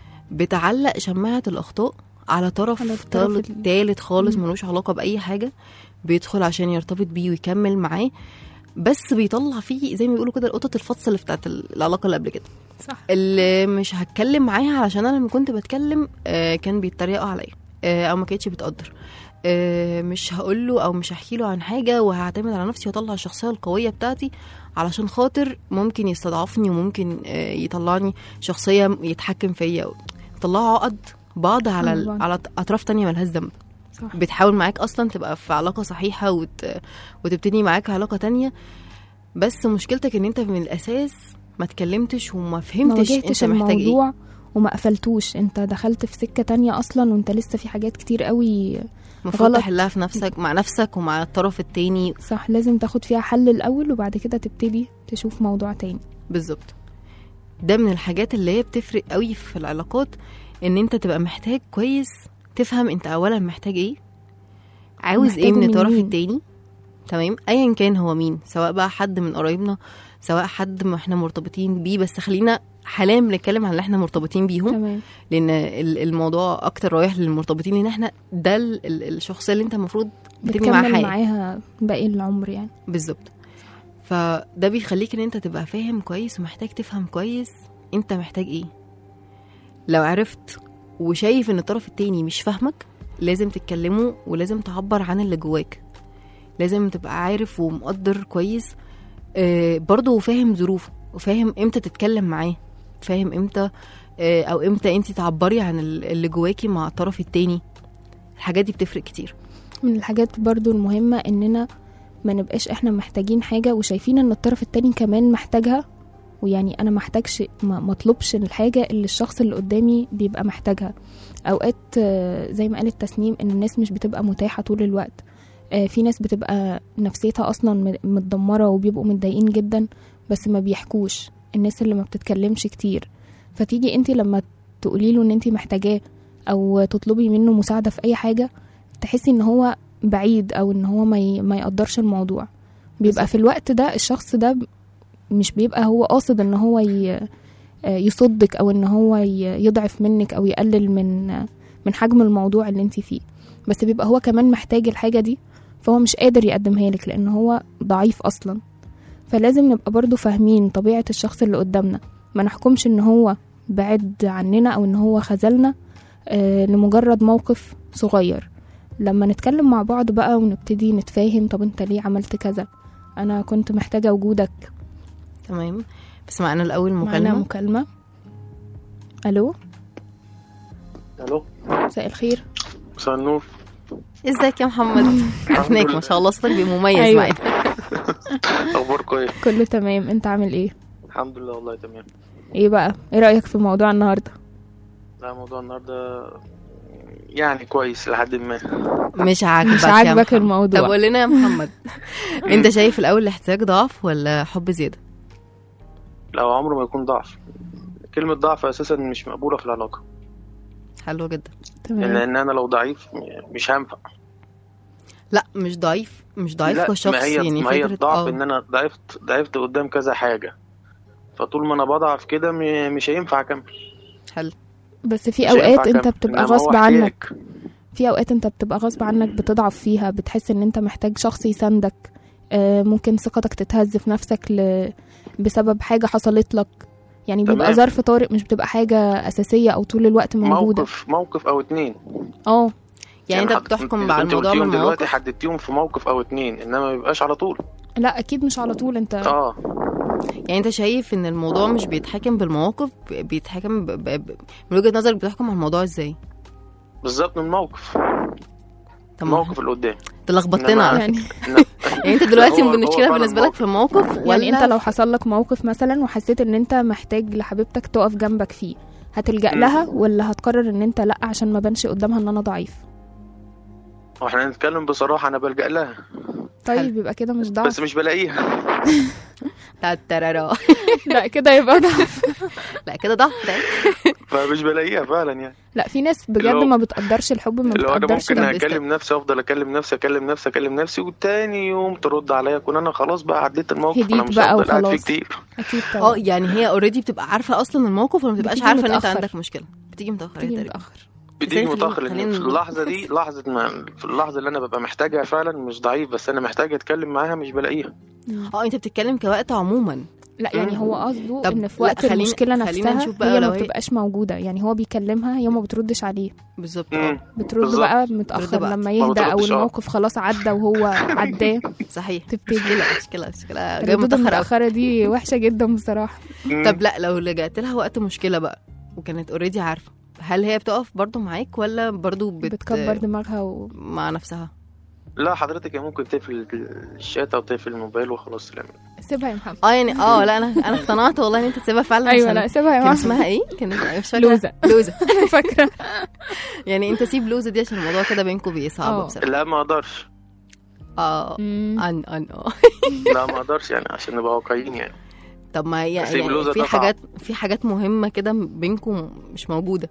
بتعلق شماعه الاخطاء على طرف, على الطرف طرف ال- تالت خالص مم. ملوش علاقه باي حاجه بيدخل عشان يرتبط بيه ويكمل معاه بس بيطلع فيه زي ما بيقولوا كده القطط الفطسه اللي بتاعت العلاقه اللي قبل كده صح اللي مش هتكلم معاها علشان انا لما كنت بتكلم آه، كان بيتريقوا عليا آه، او ما كانتش بتقدر آه، مش هقول له او مش هحكي له عن حاجه وهعتمد على نفسي واطلع الشخصيه القويه بتاعتي علشان خاطر ممكن يستضعفني وممكن آه، يطلعني شخصيه يتحكم فيا طلعوا عقد بعض على ال- بعض. على اطراف تانية ملهاش ذنب صح بتحاول معاك اصلا تبقى في علاقه صحيحه وت... وتبتدي معاك علاقه تانية بس مشكلتك ان انت من الاساس ما اتكلمتش وما ما فهمتش واجهتش انت محتاج ايه الموضوع وما قفلتوش انت دخلت في سكة تانية اصلا وانت لسه في حاجات كتير قوي المفروض غلط. تحلها في نفسك مع نفسك ومع الطرف التاني صح لازم تاخد فيها حل الاول وبعد كده تبتدي تشوف موضوع تاني بالظبط ده من الحاجات اللي هي بتفرق قوي في العلاقات ان انت تبقى محتاج كويس تفهم انت اولا محتاج ايه عاوز ايه محتاجه من من الطرف مين؟ التاني تمام ايا كان هو مين سواء بقى حد من قرايبنا سواء حد ما احنا مرتبطين بيه بس خلينا حاليا بنتكلم عن اللي احنا مرتبطين بيهم تمام لان ال- الموضوع اكتر رايح للمرتبطين لان احنا ده ال- ال- الشخصيه اللي انت المفروض بتبني معاها بتكمل حياه معاها باقي العمر يعني بالظبط فده بيخليك ان انت تبقى فاهم كويس ومحتاج تفهم كويس انت محتاج ايه لو عرفت وشايف ان الطرف التاني مش فاهمك لازم تتكلموا ولازم تعبر عن اللي جواك لازم تبقى عارف ومقدر كويس آه برضه وفاهم ظروفه وفاهم امتى تتكلم معاه فاهم امتى آه او امتى انت تعبري عن ال- اللي جواكي مع الطرف التاني الحاجات دي بتفرق كتير من الحاجات برضو المهمة اننا ما نبقاش احنا محتاجين حاجة وشايفين ان الطرف التاني كمان محتاجها ويعني انا محتاجش ما مطلبش الحاجة اللي الشخص اللي قدامي بيبقى محتاجها اوقات آه، زي ما قالت تسنيم ان الناس مش بتبقى متاحة طول الوقت آه، في ناس بتبقى نفسيتها اصلا م- متدمرة وبيبقوا متضايقين جدا بس ما بيحكوش الناس اللي ما بتتكلمش كتير فتيجي انت لما تقولي له ان انت محتاجاه او تطلبي منه مساعدة في اي حاجة تحسي ان هو بعيد او ان هو ما ي- ما يقدرش الموضوع بيبقى في الوقت ده الشخص ده مش بيبقى هو قاصد ان هو ي- آه، يصدك او ان هو ي- يضعف منك او يقلل من من حجم الموضوع اللي انت فيه بس بيبقى هو كمان محتاج الحاجة دي فهو مش قادر يقدمها لك لأن هو ضعيف أصلا فلازم نبقى برضو فاهمين طبيعة الشخص اللي قدامنا ما نحكمش ان هو بعد عننا او ان هو خذلنا آه لمجرد موقف صغير لما نتكلم مع بعض بقى ونبتدي نتفاهم طب انت ليه عملت كذا انا كنت محتاجة وجودك تمام بس معانا الاول معانا مكالمه مكالمة الو الو مساء الخير مساء النور ازيك يا محمد عرفناك ما شاء الله صوتك بيبقى مميز أيوة. معانا اخباركم ايه كله تمام انت عامل ايه الحمد لله والله تمام ايه بقى ايه رأيك في موضوع النهاردة لا موضوع النهارده يعني كويس لحد ما مش عاجبك مش يا عاجبك محمد. الموضوع. طب قول لنا يا محمد انت شايف الاول الاحتياج ضعف ولا حب زياده لو عمره ما يكون ضعف كلمة ضعف أساسا مش مقبولة في العلاقة حلو جدا تمام لأن أنا لو ضعيف مش هنفع لا مش ضعيف مش ضعيف لا كشخص ما هي يعني ما هي فكره الضعف اه إن أنا ضعفت ضعفت قدام كذا حاجة فطول ما أنا بضعف كده م- مش هينفع أكمل حلو بس في مش هينفع اوقات انت أكمل. بتبقى إنما هو غصب احتياج. عنك في اوقات انت بتبقى غصب عنك بتضعف فيها بتحس ان انت محتاج شخص يساندك آه، ممكن ثقتك تتهز في نفسك ل... بسبب حاجة حصلت لك يعني بيبقى تمام. ظرف طارئ مش بتبقى حاجة أساسية أو طول الوقت موجودة موقف موقف أو اتنين اه يعني انت حد- بتحكم اللي على كنت الموضوع قلتيهم من دلوقتي المواقف حددتيهم في موقف أو اتنين إنما ما بيبقاش على طول لا أكيد مش على طول انت اه يعني انت شايف ان الموضوع مش بيتحكم بالمواقف بيتحكم ب... ب... ب... من وجهه نظرك بتحكم على الموضوع ازاي بالظبط من الموقف طب ما الموقف اللي قدام تلخبطتنا إنما- على يعني يعني انت دلوقتي هو- هو المشكله فعلا بالنسبه لك موقف. في الموقف ولا يعني انت لو حصل لك موقف مثلا وحسيت ان انت محتاج لحبيبتك تقف جنبك فيه هتلجأ مم. لها ولا هتقرر ان انت لا عشان ما بانش قدامها ان انا ضعيف واحنا نتكلم بصراحة أنا بلجأ لها طيب يبقى كده مش ضعف بس مش بلاقيها تاترارا لا كده يبقى ضعف لا كده ضعف ده فمش بلاقيها فعلا يعني لا في ناس بجد اللي هو- ما بتقدرش الحب ما اللي هو انا بتقدرش ممكن طب اكلم نفسي افضل اكلم نفسي اكلم نفسي اكلم نفسي وتاني يوم ترد عليا اكون انا خلاص بقى عديت الموقف هديت انا مش بقى هفضل قاعد فيه وخلاص. كتير اكيد اه طبعا يعني هي اوريدي بتبقى عارفه اصلا الموقف ولا ما بتبقاش بتيجي عارفه ان انت متأخر. عندك مشكله بتيجي متاخر هي تيجي تقريبا. متأخر بتيجي خلينا- متاخر لان خلينا في نقول- اللحظه دي لحظه ما في اللحظه اللي انا ببقى محتاجها فعلا مش ضعيف بس انا محتاج اتكلم معاها مش بلاقيها اه انت بتتكلم كوقت عموما لا يعني هو قصده طب ان في لا، وقت خلينا- المشكله خلينا نفسها نشوف بقى هي لو ما هي- بتبقاش موجوده يعني هو بيكلمها هي ما بتردش عليه بالظبط مم. اه بترد بالظبط. بقى بترد متاخر بعد. لما ما يهدى او بتردش، آه. الموقف خلاص عدى وهو عداه صحيح تبتدي مشكله مشكله مشكله جاي الردود متاخر أوي. المتاخره دي وحشه جدا بصراحه مم. طب لا لو لجأت لها وقت مشكله بقى وكانت اوريدي عارفه هل هي بتقف برضو معاك ولا برضو بت... بتكبر دماغها و... مع نفسها لا حضرتك ممكن تقفل الشات او تقفل الموبايل وخلاص سلام سيبها يا محمد اه يعني اه لا انا انا اقتنعت والله ان انت تسيبها فعلا ايوه عشان- لا سيبها يا كان محمد اسمها ايه؟ كان اسمها مش فاكرة. لوزة. لوزة فاكره يعني انت سيب لوزة دي عشان الموضوع كده بينكم بيصعب اه. بصراحة لا ما اقدرش اه مم. ان ان اه لا ما اقدرش يعني عشان نبقى واقعيين يعني طب ما هي أسيب يعني لوزة في ده صعب. حاجات في حاجات مهمة كده بينكم مش موجودة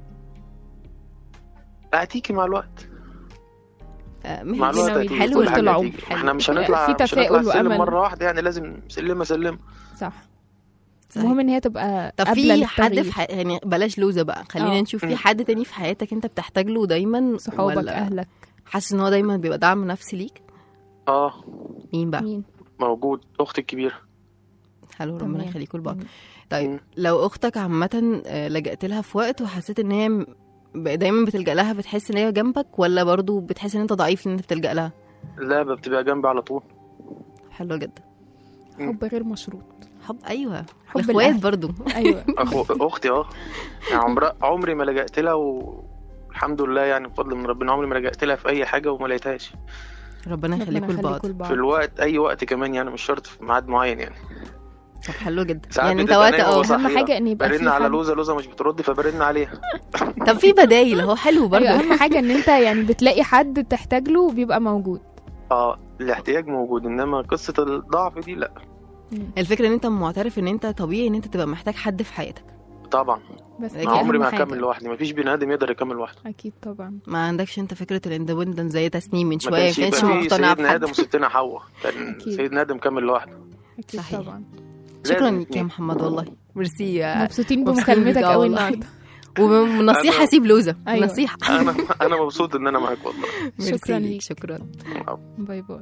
هتيجي مع الوقت آه، مع ماشي الوقت ناوي هتيجي حلو كل طول حاجة العمر. هتيجي. حلو. احنا مش في هنطلع مش هنطلع تفاؤل السلم وأمل. مرة واحدة يعني لازم سلمة سلمة صح صحيح. المهم ان هي تبقى طب قابلة في حد للتغيير. في ح... يعني بلاش لوزة بقى خلينا اه. نشوف في حد تاني في حياتك انت بتحتاج له دايما صحابك ولا اهلك حاسس ان هو دايما بيبقى دعم نفسي ليك اه مين بقى مين موجود اختي الكبيرة حلو ربنا تمام. يخليكم لبعض مم. طيب مم. لو اختك عامة آه، لجأت لها في وقت وحسيت ان هي م- ب- دايما بتلجأ لها بتحس ان هي جنبك ولا برضو بتحس ان انت ضعيف ان انت بتلجأ لها لا بتبقى جنبي على طول حلو جدا حب غير مشروط حب ايوه حب الاخوات الأهل. برضو ايوه أخو... اختي اه يعني عمر... عمري ما لجأت لها والحمد لله يعني بفضل من ربنا عمري ما لجأت لها في اي حاجة وما لقيتهاش ربنا يخليكم لبعض في الوقت اي وقت كمان يعني مش شرط في ميعاد معين يعني طب حلو جدا ساعات يعني انت بتبقى وقت نايمة اه وصاحية. أهم حاجة إن يبقى في برن على حد. لوزة لوزة مش بترد فبرن عليها طب في بدايل اهو حلو برضو ايوه اهم حاجه ان انت يعني بتلاقي حد تحتاج له بيبقى موجود اه الاحتياج موجود انما قصة الضعف دي لا الفكرة ان انت معترف ان انت طبيعي ان انت تبقى محتاج حد في حياتك طبعا بس ما دي ما عمري أهم ما حاجة. هكمل لوحدي مفيش بني ادم يقدر يكمل لوحده اكيد طبعا ما عندكش انت فكرة الاندبندنت زي تسنيم من ما شوية ما كانش كانش يبقى في مقتنع سيدنا ادم بحد وستنا حواء كان أكيد. سيدنا ادم كمل لوحده اكيد صحيح. طبعا شكرا لازم ليك يا اتنين. محمد والله ميرسي يا- مبسوطين مبسوطين بمكالمتك بيك، آه قوي والله. النهارده ونصيحه أنا- سيب لوزه أيوة. نصيحه انا انا مبسوط ان انا معاك والله ميرسي شكراً ليك، ليك. شكرا باي باي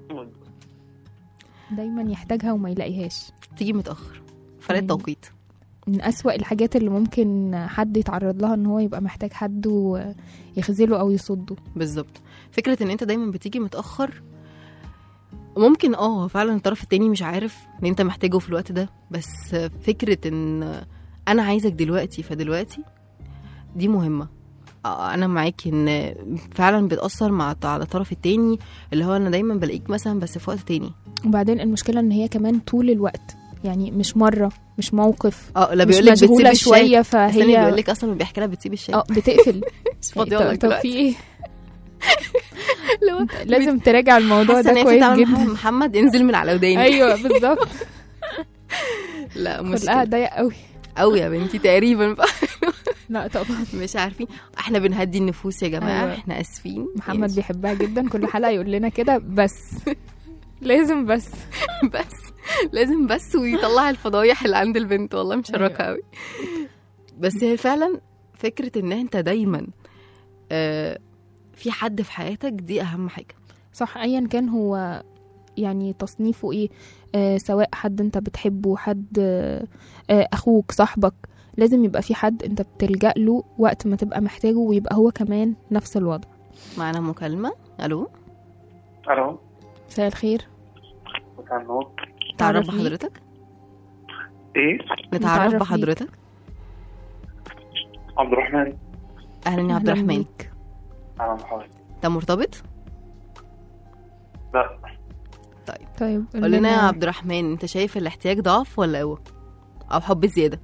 دايما يحتاجها وما يلاقيهاش تيجي متاخر فرق يعني توقيت من أسوأ الحاجات اللي ممكن حد يتعرض لها ان هو يبقى محتاج حد ويخذله او يصده بالظبط فكره ان انت دايما بتيجي متاخر ممكن اه فعلا الطرف التاني مش عارف ان انت محتاجه في الوقت ده بس فكره ان انا عايزك دلوقتي فدلوقتي دي مهمه آه، انا معاكي ان فعلا بتاثر مع على الطرف التاني اللي هو انا دايما بلاقيك مثلا بس في وقت تاني وبعدين المشكلة ان هي كمان طول الوقت يعني مش مرة مش موقف اه لا مش بيقول لك بتسيب مشغولة الشاي شوية استني فهي بيقول لك اصلا بيحكي لها بتسيب الشاي اه بتقفل مش فاضيه طب- لك طب في دلوقتي ايه اللي هو لازم تراجع الموضوع حاسه ان ده هي كويس بتتعامل مع جدا محمد انزل من على وداني ايوه بالظبط لا خلقها مشكله ضيق قوي قوي يا بنتي تقريبا بقى. لا طبعا مش عارفين احنا بنهدي النفوس يا جماعه أيوة. احنا اسفين محمد يعني بيحبها جدا كل حلقة يقول لنا كده بس لازم بس بس لازم بس ويطلع الفضايح اللي عند البنت والله مشركه أيوة. قوي بس هي فعلا فكره ان انت دايما آه في حد في حياتك دي اهم حاجه صح ايا كان هو يعني تصنيفه ايه آه سواء حد انت بتحبه حد آه آه اخوك صاحبك لازم يبقى في حد انت بتلجأ له وقت ما تبقى محتاجه ويبقى هو كمان نفس الوضع معنا مكالمه الو الو مساء الخير مساء النور تعرف تعرف بيك؟ بحضرتك ايه نتعرف نتعرف بيك. بحضرتك عبد الرحمن اهلا يا عبد أهلاً الرحمن بيك. انا محمد انت مرتبط لا طيب قول لنا يا عبد الرحمن انت شايف الاحتياج ضعف ولا قوه او حب زياده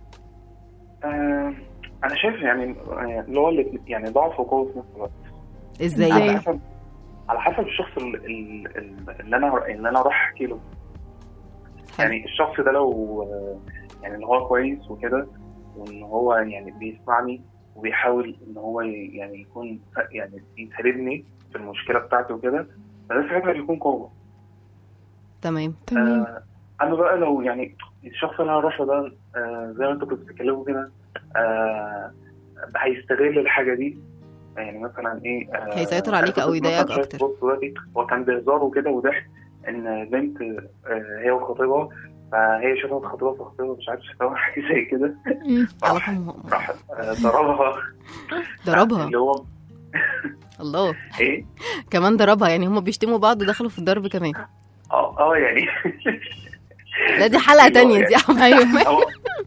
آه انا شايف يعني آه، اللي هو اللي- يعني ضعف وقوه في نفس الوقت ازاي إزاي؟ على بقى حسب على حسب الشخص ال- ال- ال- اللي انا اللي انا رايح احكي له يعني الشخص ده لو آه، يعني اللي هو كويس وكده وان هو يعني بيسمعني وبيحاول ان هو ي- يعني يكون يعني يساندني في المشكله بتاعتي وكده فده ساعتها بيكون قوه تمام تمام آه اما بقى لو يعني الشخص اللي انا رايحه ده آه زي ما انت كنت بتتكلموا كده آه هيستغل الحاجه دي يعني مثلا ايه آه هيسيطر عليك أنا أو كنت يضايقك مثلاً شايف أكتر. بوست دلوقتي هو كان بهزار وكده وضحك ان بنت آه هي وخطيبها فهي شافت خطيبها في خطيبها مش عارف شافها حاجه زي كده مم. علاقه م- راح آه، ضربها ضربها اللي هو الله ايه كمان ضربها يعني هما بيشتموا بعض ودخلوا في الضرب كمان اه اه يعني لا دي حلقه تانية دي يا عبد ايوه هو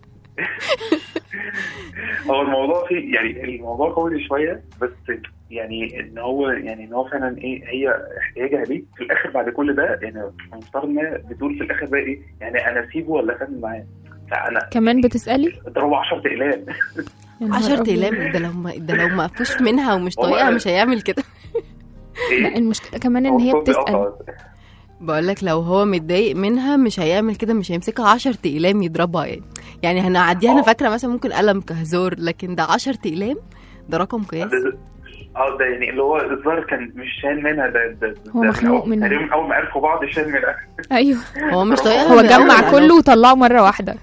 هو الموضوع فيه يعني الموضوع قوي شويه بس يعني ان هو يعني ان هو فعلا ايه هي احتياجها ليه في الاخر بعد كل ده يعني المفترض انها بتقول في الاخر بقى ايه يعني انا اسيبه ولا اكمل معاه فانا كمان بتسألي ضربه 10 اقلام يا نهار 10 أبيض. ايام ده لو ما ده لو ما قفوش منها ومش والله طايقها أنا- مش هيعمل كده لا ايه المشكلة كمان ان هو هي الصوت بتسأل بيقطع. بقول لك لو هو متضايق منها مش هيعمل كده مش هيمسكها 10 اقلام يضربها يعني يعني هنعديها انا آه. فاكره مثلا ممكن قلم كهزار لكن ده 10 اقلام ده رقم قياس ده- اه ده يعني اللي هو الظاهر كان مش شايل منها ده ده ده هو من مخنوق أول- منها. تقريبا اول ما عرفوا بعض شال منها ايوه هو مش طايقها هو من أول جمع العلاقة. كله وطلعه مرة واحدة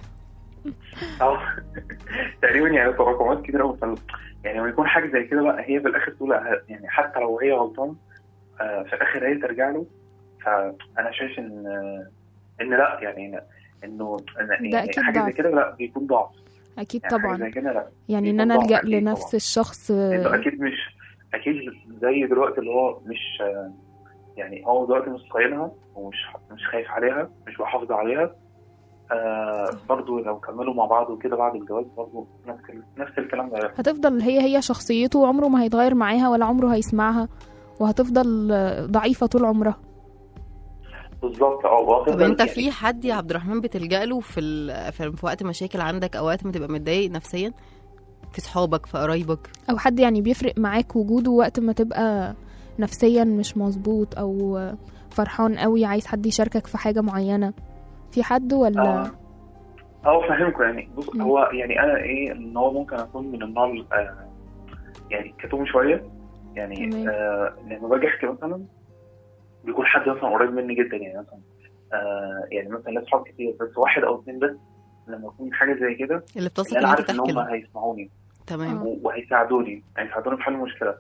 اه تقريبا يعني تراكمات كتير قوي فال- يعني لما يكون حاجه زي كده بقى هي في الاخر تقول لا، يعني حتى لو هي غلطان آه، في الاخر هي ترجع له فانا شايف ان آه، ان لا يعني انه أنا ده يعني أكيد حاجه زي ضعف. كده لا بيكون ضعف اكيد يعني حاجه طبعا زي كده لا يعني ان بيكون انا ضعف الجا أكيد لنفس طبعاً. الشخص انه اكيد مش اكيد زي دلوقتي اللي هو مش آه، يعني هو دلوقتي مش صاينها ومش مش خايف عليها مش بحافظ عليها آه برضه لو كملوا مع بعض وكده بعد الجواز برضه نفس ال- نفس الكلام ده هتفضل هي هي شخصيته وعمره ما هيتغير معاها ولا عمره هيسمعها وهتفضل آه، ضعيفة طول عمرها بالظبط اه وهتفضل طب انت يعني- في حد يا عبد الرحمن بتلجأ له في ال... في في وقت مشاكل عندك او وقت ما تبقى متضايق نفسيا في صحابك في قرايبك او حد يعني بيفرق معاك وجوده وقت ما تبقى نفسيا مش مظبوط او آه، فرحان قوي عايز حد يشاركك في حاجة معينة في حد ولا اه اه فاهمكم يعني بص مم. هو يعني انا ايه ان هو ممكن اكون من النوع ال- آه يعني كتوم شويه يعني تمام. آه لما باجي احكي مثلا بيكون حد مثلا قريب مني جدا يعني مثلا آه يعني مثلا ليا اصحاب كتير بس واحد او اثنين بس لما يكون حاجه زي كده اللي بتثق اللي ان انا انت عارف ان تحكي هم له هيسمعوني تمام و- وهيساعدوني هيساعدوني في حل المشكله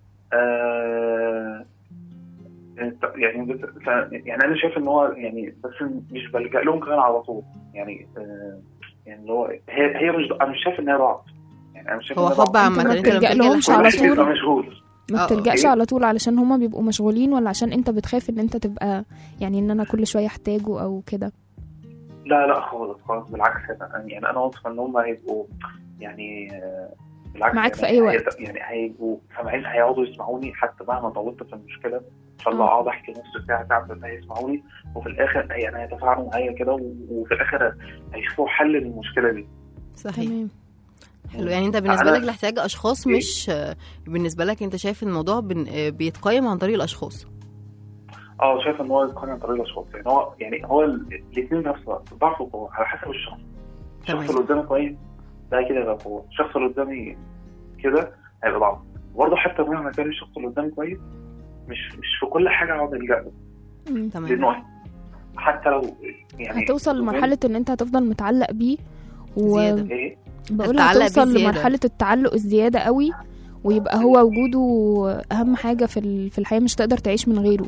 آه انت- يعني بس ف- يعني انا شايف ان هو يعني بس مش بلجأ لهم كمان على طول يعني آه يعني اللي هو هي هي مش انا مش شايف ان هي ضعف يعني انا مش شايف هو إن هي ضعف. حب عامة أنت ما انت لما بتلجأ بتلجأ لهمش لحد- على الواحد بيبقى طول. مشغول ما آه، بتلجأش إيه؟ على طول علشان هما بيبقوا مشغولين ولا عشان انت بتخاف ان انت تبقى يعني ان انا كل شويه احتاجه او كده لا لا خالص خالص بالعكس أنا يعني انا واثق ان هم هيبقوا يعني آه، بالعكس معاك يعني في أي وقت. هيت- يعني هيبقوا سامعين هيقعدوا يسمعوني حتى مهما طولت في المشكله ان شاء الله آه. اقعد احكي نص ساعه ساعه بس هيسمعوني وفي الاخر يعني هيتفاعلوا معايا كده و- وفي الاخر هيشوفوا حل للمشكله دي صحيح تمام حلو يعني انت بالنسبه أنا- لك لاحتياج اشخاص إيه؟ مش بالنسبه لك انت شايف الموضوع بن- بيتقيم عن طريق الاشخاص اه شايف ان هو يقارن طريق الاشخاص يعني هو يعني هو الاثنين نفس الوقت ضعف وقوه على حسب الشخص الشخص تمام. اللي قدامي كويس ده كده يبقى قوه الشخص اللي قدامي كده هيبقى ضعف برضه حتى مهما كان الشخص اللي قدامي كويس مش مش في كل حاجه اقعد الجا له مم. تمام لانه حتى لو يعني هتوصل لمرحله ان انت هتفضل متعلق بيه زيادة. ايه وبقول هتتعلق هتوصل بيه زيادة. لمرحله التعلق الزياده قوي ويبقى هو وجوده اهم حاجه في ال- في الحياه مش تقدر تعيش من غيره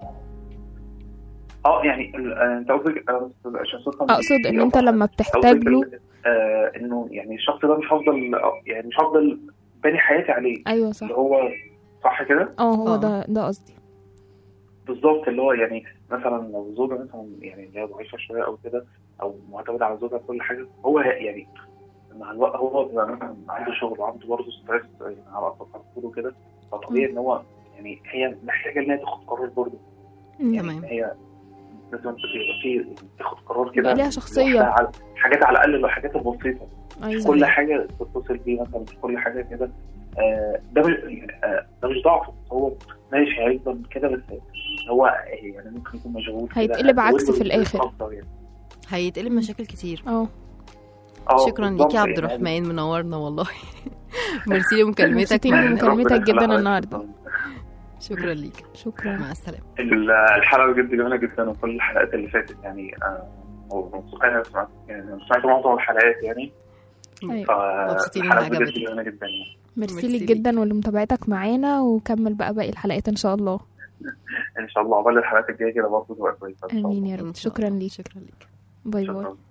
اه يعني ال- آه، انت قصدك انا بس عشان صوتها مش- اقصد ان انت أوضح. لما قصدك بتحتاج له ال- آه انه يعني الشخص ده مش هفضل آه، يعني مش هفضل باني حياتي عليه ايوه صح اللي هو صح كده اه هو آه. ده ده قصدي بالظبط اللي هو يعني مثلا لو زوجة مثلا يعني اللي هي ضعيفة شوية أو كده أو معتمدة على زوجها في كل حاجة هو ه- يعني مع الوقت هو بيبقى مثلا عنده شغل وعنده برضه ستريس يعني على على طول وكده فطبيعي إن هو يعني هي محتاجة إن هي تاخد قرار برضه مم. يعني تمام. هي لازم تبقى في تاخد قرار كده يبقى ليها شخصية. لوحدها على حاجات على الأقل الحاجات البسيطة ايوه كل حاجه تتصل بيه مثلا في كل حاجه كده آه، ده مش يعني آه، ده مش ضعف هو ماشي هيفضل كده بس هو يعني ممكن يكون مشغول كده. هيتقلب عكس هتقول في له الآخر. أكتر يعني. هيتقلب مشاكل كتير اه آه، شكرا بالظبط ليك يا عبد يعني الرحمن منورنا والله ميرسي لمكالمتك مبسوطين معانا. بمكالمتك ربنا جدا يخليك. النهارده شكرا ليك شكرا مع السلامه ال- الحلقه بجد جميله جدا وكل الحلقات اللي فاتت يعني آه، ومبسوط انا سمعت يعني سمعت معظم الحلقات يعني ايوه مبسوطين إنها فالحلقات بجد عجبتك. جميله جدا يعني ميرسي ميرسي ليك ليك. جدا ولمتابعتك معانا وكمل بقى باقي الحلقات ان شاء الله ان شاء الله عقبال الحلقات الجايه كده برضه تبقى كويسه إن شاء الله. امين يا إن رب شاء شكرا الله. ليك شكرا ليك باي باي شكرا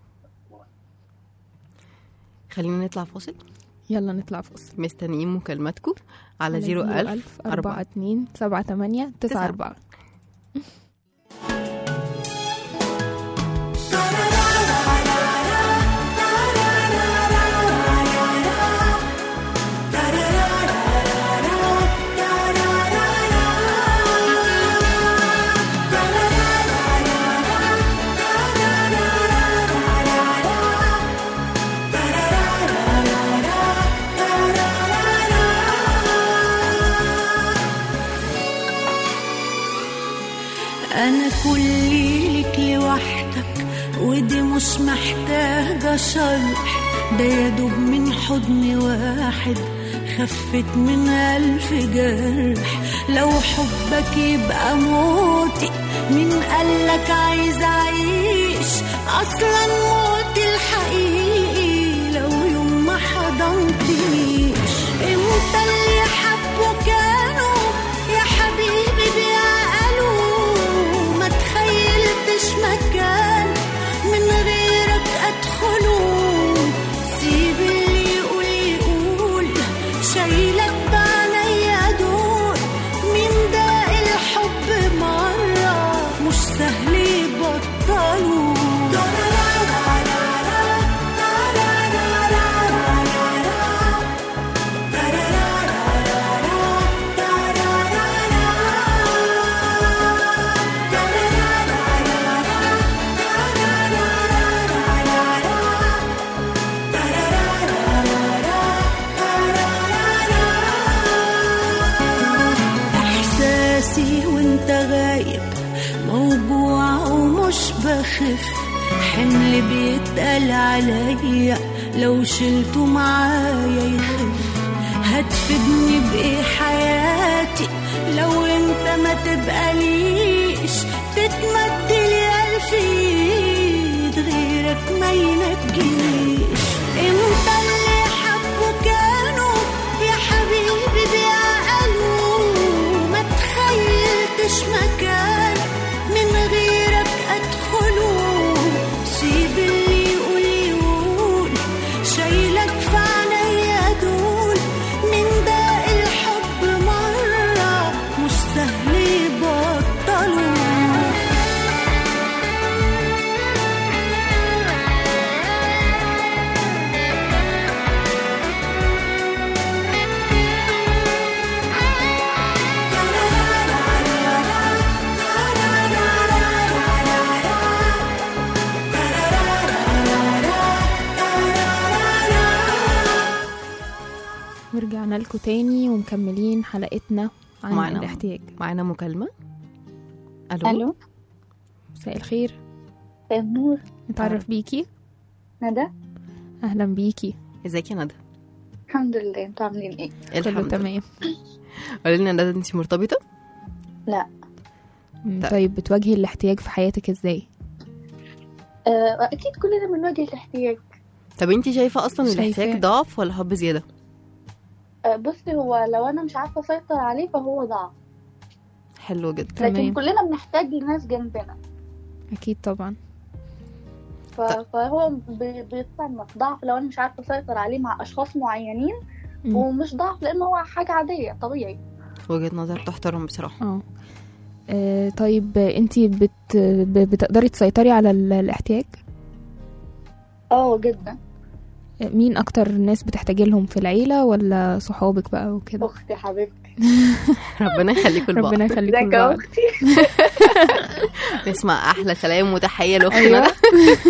خلينا نطلع فاصل يلا نطلع فاصل مستنيين مكالماتكم على 01000 4 2 7 8 9 4 أنا كلي لك لوحدك ودي مش محتاجة شرح ده يا دوب من حضن واحد خفت من ألف جرح لو حبك يبقى موتي مين قالك عايز أعيش أصلا موتي الحقيقي لو يوم ما حضنتنيش امتى اللي حبوا كانوا يا حبيبي بيعقلوا ما تخيلتش مكان من غيرك ادخله سيب اللي يقول يقول شايلك بعنيا دول مين ده الحب مرة مش سهل يبطلوا احساسي وانت غايب موجوع ومش بخف حمل بيتقل عليا لو شلته معايا يخف هتفيدني بايه حياتي لو انت ما تبقى ليش تتمد لي الف ايد غيرك ما ينجيش انت اللي حبوا كانوا ورجعنا لكم تاني ومكملين حلقتنا عن معنا- الاحتياج معانا مكالمة ألو الو مساء الخير مساء النور نتعرف بيكي ندى اهلا بيكي ازيك يا ندى الحمد لله انتوا عاملين ايه كله الحمد لله تمام قولي لنا ندى انت مرتبطة مم، طيب. طيب بتواجهي الاحتياج في حياتك ازاي آه اكيد كلنا بنواجه الاحتياج طب انت شايفة اصلا شايفاه. الاحتياج ضعف ولا حب زيادة آه بصي هو لو انا مش عارفه اسيطر عليه فهو ضعف حلو جدا تمام. لكن كلنا بنحتاج لناس جنبنا اكيد طبعا ف- فهو ب- بيتصنف ضعف لو انا مش عارفه اسيطر عليه مع اشخاص معينين مم. ومش ضعف لانه هو حاجه عاديه طبيعي وجهة نظر تحترم بصراحة اه آه، طيب انتي بت... ب- بتقدري تسيطري على ال- الاحتياج اه جدا آه، مين اكتر ناس بتحتاجي لهم في العيلة ولا صحابك بقى وكده اختي حبيبتي ربنا يخليكم لبعض ربنا يخليكم ازيك يا لبعض اختي نسمع احلى سلام وتحية لاختنا ايوه ندى.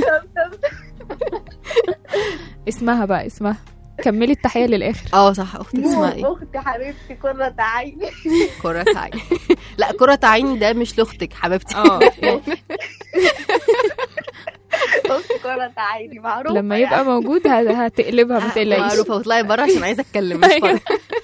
اسمها بقى اسمها كملي التحية للآخر اه صح اختك اسمها ايه اختي حبيبتي كرة عيني كرة عيني لا كرة عيني ده مش لاختك حبيبتي اه اختي كرة عيني معروفة لما يبقى موجود ه- هتقلبها ما تقلقيش معروفة وطلعي بره عشان عايزة اتكلم مش أيوة. فاضية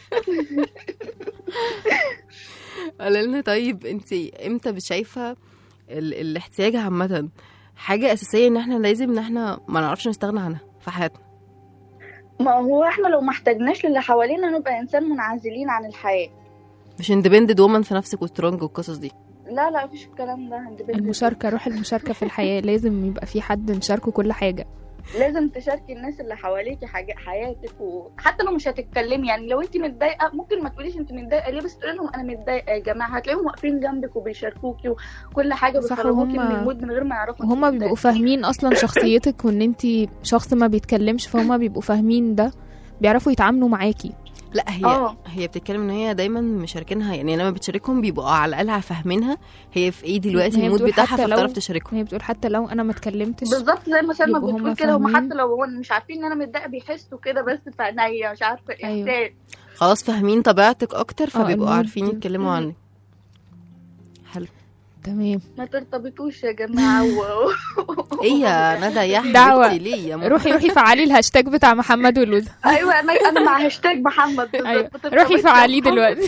قولي لنا طيب انت امتى بتشايفة ال- الاحتياج عامة حاجة أساسية إن احنا لازم إن احنا ما نعرفش نستغنى عنها في حياتنا ما هو احنا لو ما احتاجناش للي حوالينا نبقى انسان منعزلين عن الحياة مش اندبندد وومن في نفسك وسترونج والقصص دي لا لا مفيش الكلام ده عند بنت المشاركة روح المشاركة في الحياة لازم يبقى في حد نشاركه كل حاجة لازم تشاركي الناس اللي حواليكي حاجة حياتك وحتى لو مش هتتكلمي يعني لو انت متضايقه ممكن ما تقوليش انت متضايقه ليه بس تقولي لهم انا متضايقه يا جماعه هتلاقيهم واقفين جنبك وبيشاركوكي وكل حاجه صح، بيخرجوكي من وهم- المود من غير ما يعرفوا انت وهما بيبقوا متضايقة. فاهمين اصلا شخصيتك وان انتي شخص ما بيتكلمش فهما بيبقوا فاهمين ده بيعرفوا يتعاملوا معاكي لا هي اه. هي بتتكلم ان هي دايما مشاركينها يعني لما بتشاركهم بيبقوا على الاقل فاهمينها هي في ايه دلوقتي هي المود بتقول بتاعها حتى لو- فبتعرف تشاركهم هي بتقول حتى لو انا ما اتكلمتش بالظبط زي ما سلمى يبقوا هما بتقول كده هم فاهمين. حتى لو هم مش عارفين ان انا متضايقه بيحسوا كده بس في عينيا مش عارفه أيوة. احساس خلاص فاهمين طبيعتك اكتر فبيبقوا المود. عارفين يتكلموا عنك حلو تمام ما ترتبطوش يا جماعه و... ايه يا ندى يا دعوة. حبيبتي ليه يا ماما؟ روحي روحي فعلي الهاشتاج بتاع محمد ولوزة ايوه انا انا مع هاشتاج محمد بالظبط. ايوه ما روحي ترتبطش فعليه يا محمد. دلوقتي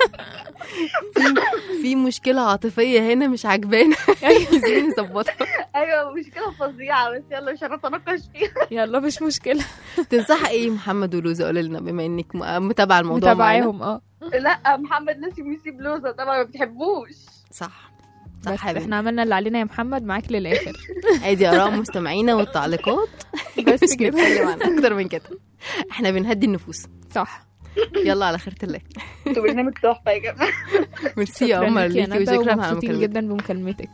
في مشكله عاطفيه هنا مش عاجبانا عايزين نظبطها ايوه مشكله فظيعه بس يلا مش هنتناقش فيها يلا مش مشكلة تنصحي ايه محمد ولوزة قولي لنا بما انك م- متابعه الموضوع معانا متابعاهم اه لا محمد لازم يسيب لوزه طبعا ما بتحبوش صح بس صح يا احنا بنتي. عملنا اللي علينا يا محمد معاك للاخر ادي اراء مستمعينا والتعليقات بس مش كده نتكلم عن اكتر من كده احنا بنهدي النفوس صح يلا على خيرة الله انتوا برنامج تحفه يا جماعه ميرسي يا شكراً عمر ليكي يا ليكي ندى وشكرا على ومبسوطين مكالمتك جدا بمكالمتك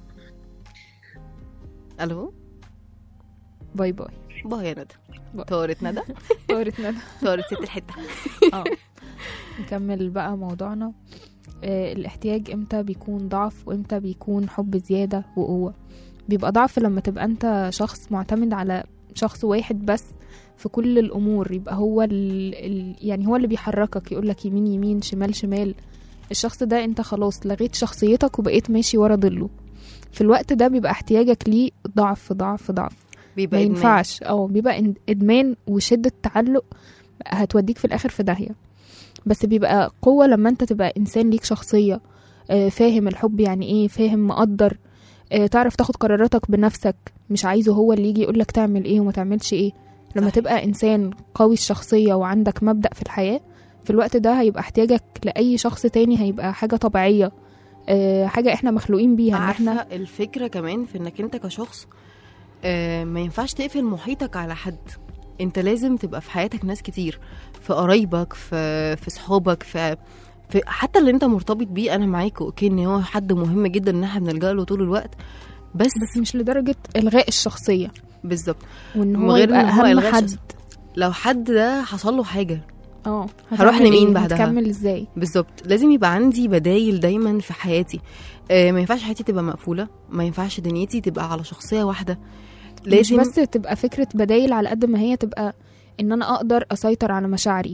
الو باي باي باي يا ندى باي. طارت ندى طارت ندى طارت ست الحته اه نكمل بقى موضوعنا آه الاحتياج امتى بيكون ضعف وامتى بيكون حب زيادة وقوة بيبقى ضعف لما تبقى انت شخص معتمد على شخص واحد بس في كل الامور يبقى هو ال... ال... يعني هو اللي بيحركك يقولك يمين يمين شمال شمال الشخص ده انت خلاص لغيت شخصيتك وبقيت ماشي ورا ظله في الوقت ده بيبقى احتياجك ليه ضعف ضعف ضعف بيبقى ما إدمان. ينفعش اه بيبقى إن- ادمان وشده تعلق هتوديك في الاخر في داهيه بس بيبقى قوه لما انت تبقى انسان ليك شخصيه آه، فاهم الحب يعني ايه فاهم مقدر آه، تعرف تاخد قراراتك بنفسك مش عايزه هو اللي يجي يقولك تعمل ايه وما تعملش ايه لما صحيح. تبقى انسان قوي الشخصيه وعندك مبدا في الحياه في الوقت ده هيبقى احتياجك لاي شخص تاني هيبقى حاجه طبيعيه آه، حاجه احنا مخلوقين بيها ان عارفه احنا الفكره كمان في انك انت كشخص آه، ما ينفعش تقفل محيطك على حد انت لازم تبقى في حياتك ناس كتير في قرايبك في في صحابك في في حتى اللي انت مرتبط بيه انا معاك اوكي ان هو حد مهم جدا ان احنا بنلجأ له طول الوقت بس بس مش لدرجه الغاء الشخصيه بالظبط وان من هو غير يبقى إن هو اهم إلغاء حد الشخص. لو حد ده حصل له حاجه اه هروح هتعمل لمين إيه؟ بعدها؟ هتكمل ازاي بالظبط لازم يبقى عندي بدايل دايما في حياتي آه، ما ينفعش حياتي تبقى مقفوله ما ينفعش دنيتي تبقى على شخصيه واحده لازم لازم مش بس تبقى فكره بدايل على قد ما هي تبقى ان انا اقدر اسيطر على مشاعري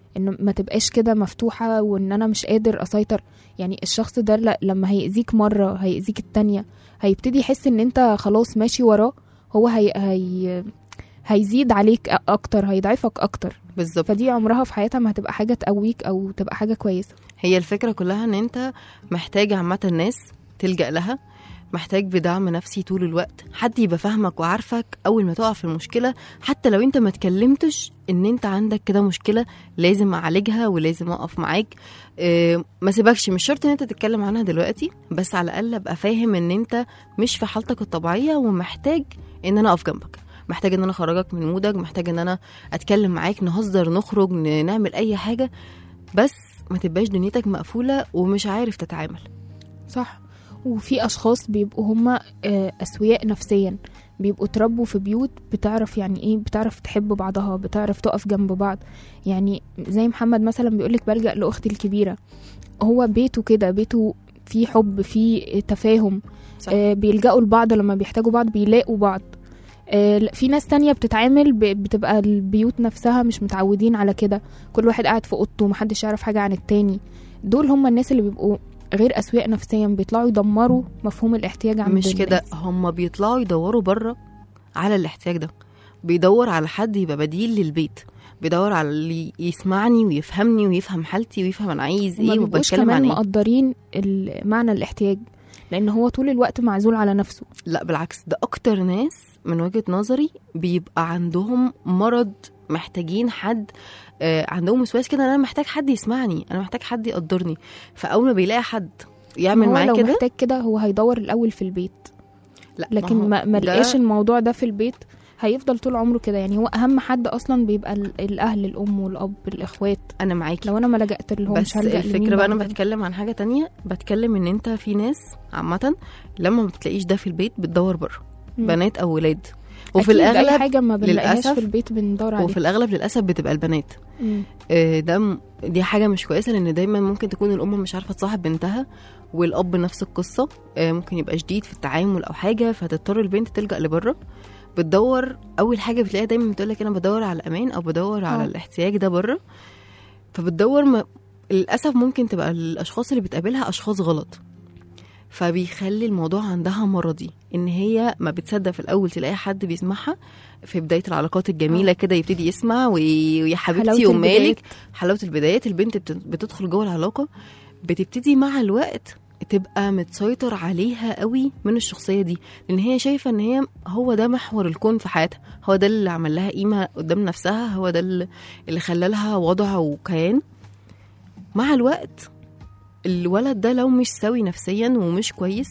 ان ما تبقاش كده مفتوحه وان انا مش قادر اسيطر يعني الشخص ده ل- لما هيأذيك مره هيأذيك التانية هيبتدي يحس ان انت خلاص ماشي وراه هو هي هي هيزيد عليك أ- اكتر هيضعفك اكتر بالظبط فدي عمرها في حياتها ما هتبقى حاجه تقويك او تبقى حاجه كويسه هي الفكرة كلها ان انت محتاج عامة ناس تلجأ لها محتاج بدعم نفسي طول الوقت حد يبقى فاهمك وعارفك اول ما تقع في المشكلة حتى لو انت ما اتكلمتش ان انت عندك كده مشكلة لازم اعالجها ولازم اقف معاك اه ما سيبكش مش شرط ان انت تتكلم عنها دلوقتي بس على الاقل ابقى فاهم ان انت مش في حالتك الطبيعية ومحتاج ان انا اقف جنبك محتاج ان انا اخرجك من مودك محتاج ان انا اتكلم معاك نهزر نخرج ن- نعمل اي حاجة بس ما تبقاش دنيتك مقفولة ومش عارف تتعامل صح وفي اشخاص بيبقوا هما آه، اسوياء نفسيا بيبقوا اتربوا في بيوت بتعرف يعني ايه بتعرف تحب بعضها بتعرف تقف جنب بعض يعني زي محمد مثلا بيقولك بلجأ لاختي الكبيره هو بيته كده بيته فيه حب فيه تفاهم صح. آه بيلجأوا لبعض لما بيحتاجوا بعض بيلاقوا بعض آه لا، في ناس تانية بتتعامل ب- بتبقى البيوت نفسها مش متعودين على كده كل واحد قاعد في اوضته محدش يعرف حاجة عن التاني دول هم الناس اللي بيبقوا غير اسوياء نفسيا بيطلعوا يدمروا مفهوم الاحتياج عند مش كده الناس. هم بيطلعوا يدوروا بره على الاحتياج ده بيدور على حد يبقى بديل للبيت بيدور على اللي يسمعني ويفهمني ويفهم حالتي ويفهم انا عايز وما ايه بيبقوش وبتكلم كمان عن ايه مقدرين ال- معنى الاحتياج لان هو طول الوقت معزول على نفسه لا بالعكس ده اكتر ناس من وجهة نظري بيبقى عندهم مرض محتاجين حد آه عندهم وسواس كده انا محتاج حد يسمعني انا محتاج حد يقدرني فاول ما بيلاقي حد يعمل هو معاه لو كده محتاج كده هو هيدور الاول في البيت لا لكن هو ما, ما ده- لقاش الموضوع ده في البيت هيفضل طول عمره كده يعني هو اهم حد اصلا بيبقى ال- الاهل الام والاب الاخوات انا معاكي لو انا ما لجأت لهم بس مش هلجأ لمين الفكره بقى انا بعد كده؟ بتكلم عن حاجه تانية بتكلم ان انت في ناس عامه لما ما بتلاقيش ده في البيت بتدور بره مم. بنات او ولاد وفي أكيد أي الاغلب حاجه ما بنلاقيهاش للأسف في البيت بندور عليها وفي الاغلب للاسف بتبقى البنات مم. آه، ده م- دي حاجه مش كويسه لان دايما ممكن تكون الام مش عارفه تصاحب بنتها والاب نفس القصه آه، ممكن يبقى شديد في التعامل او حاجه فتضطر البنت تلجا لبره بتدور اول حاجه بتلاقيها دايما بتقول لك انا بدور على الامان او بدور على آه. الاحتياج ده بره فبتدور ما للاسف ممكن تبقى الاشخاص اللي بتقابلها اشخاص غلط فبيخلي الموضوع عندها مرضي ان هي ما بتصدق في الاول تلاقي حد بيسمعها في بدايه العلاقات الجميله آه. كده يبتدي يسمع وي- ويا حبيبتي حلاوة ومالك البدايات. حلاوه البدايات البنت بت- بتدخل جوه العلاقه بتبتدي مع الوقت تبقى متسيطر عليها قوي من الشخصيه دي لان هي شايفه ان هي هو ده محور الكون في حياتها هو ده اللي عمل لها قيمه قدام نفسها هو ده اللي اللي خلى لها وضع وكيان مع الوقت الولد ده لو مش سوي نفسيا ومش كويس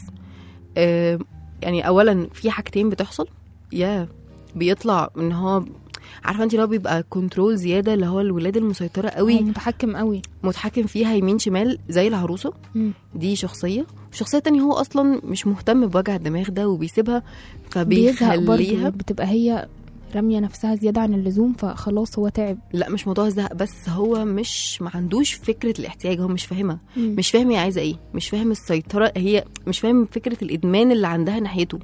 آه يعني اولا في حاجتين بتحصل يا بيطلع ان هو عارفه انت لو بيبقى كنترول زياده اللي هو الولاد المسيطره هو قوي متحكم قوي متحكم فيها يمين شمال زي العروسه مم. دي شخصيه والشخصيه التانية هو اصلا مش مهتم بوجع الدماغ ده وبيسيبها بيزهق برضه فبيخليها بتبقى هي راميه نفسها زياده عن اللزوم فخلاص هو تعب لا مش موضوع الزهق بس هو مش ما عندوش فكره الاحتياج هو مش فاهمها مم. مش فاهم هي عايزه ايه مش فاهم السيطره هي مش فاهم فكره الادمان اللي عندها ناحيته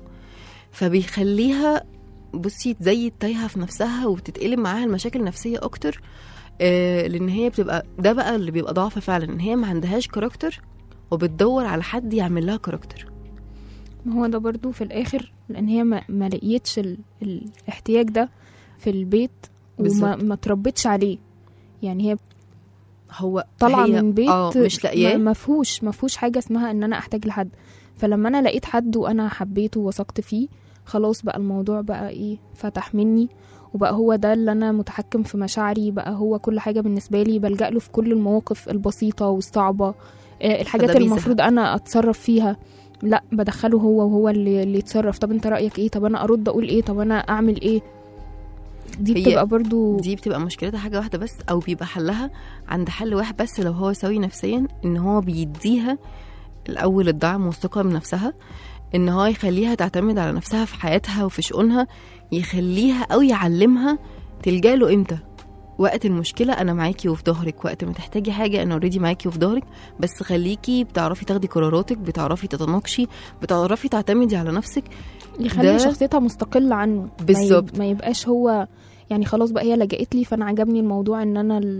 فبيخليها بصي زي تايهه في نفسها وبتتقلب معاها المشاكل النفسيه اكتر آه لان هي بتبقى ده بقى اللي بيبقى ضعف فعلا ان هي ما عندهاش كاركتر وبتدور على حد يعمل لها كاركتر ما هو ده برضو في الاخر لان هي ما, ما لقيتش ال... الاحتياج ده في البيت وما بالظبط. ما تربتش عليه يعني هي هو طالعه هي- من بيت اه مش لاقياه ما ما فيهوش ما فيهوش حاجه اسمها ان انا احتاج لحد فلما انا لقيت حد وانا حبيته ووثقت فيه خلاص بقى الموضوع بقى ايه فتح مني وبقى هو ده اللي انا متحكم في مشاعري بقى هو كل حاجه بالنسبه لي بلجأ له في كل المواقف البسيطه والصعبه آه، الحاجات فده اللي بيزهق. المفروض انا اتصرف فيها لا بدخله هو وهو اللي, اللي يتصرف طب انت رايك ايه طب انا ارد اقول ايه طب انا اعمل ايه دي هي بتبقى برضو دي بتبقى مشكلتها حاجه واحده بس او بيبقى حلها عند حل واحد بس لو هو سوي نفسيا ان هو بيديها الاول الدعم والثقه من نفسها ان هو يخليها تعتمد على نفسها في حياتها وفي شؤونها يخليها او يعلمها تلجأ له امتى وقت المشكلة أنا معاكي وفي ظهرك وقت ما تحتاجي حاجة أنا اوريدي معاكي وفي ظهرك بس خليكي بتعرفي تاخدي قراراتك بتعرفي تتناقشي بتعرفي تعتمدي على نفسك يخلي ده- شخصيتها مستقلة عنه ما يب- بالظبط. ما يبقاش هو يعني خلاص بقى هي لجأت لي فانا عجبني الموضوع ان انا ال-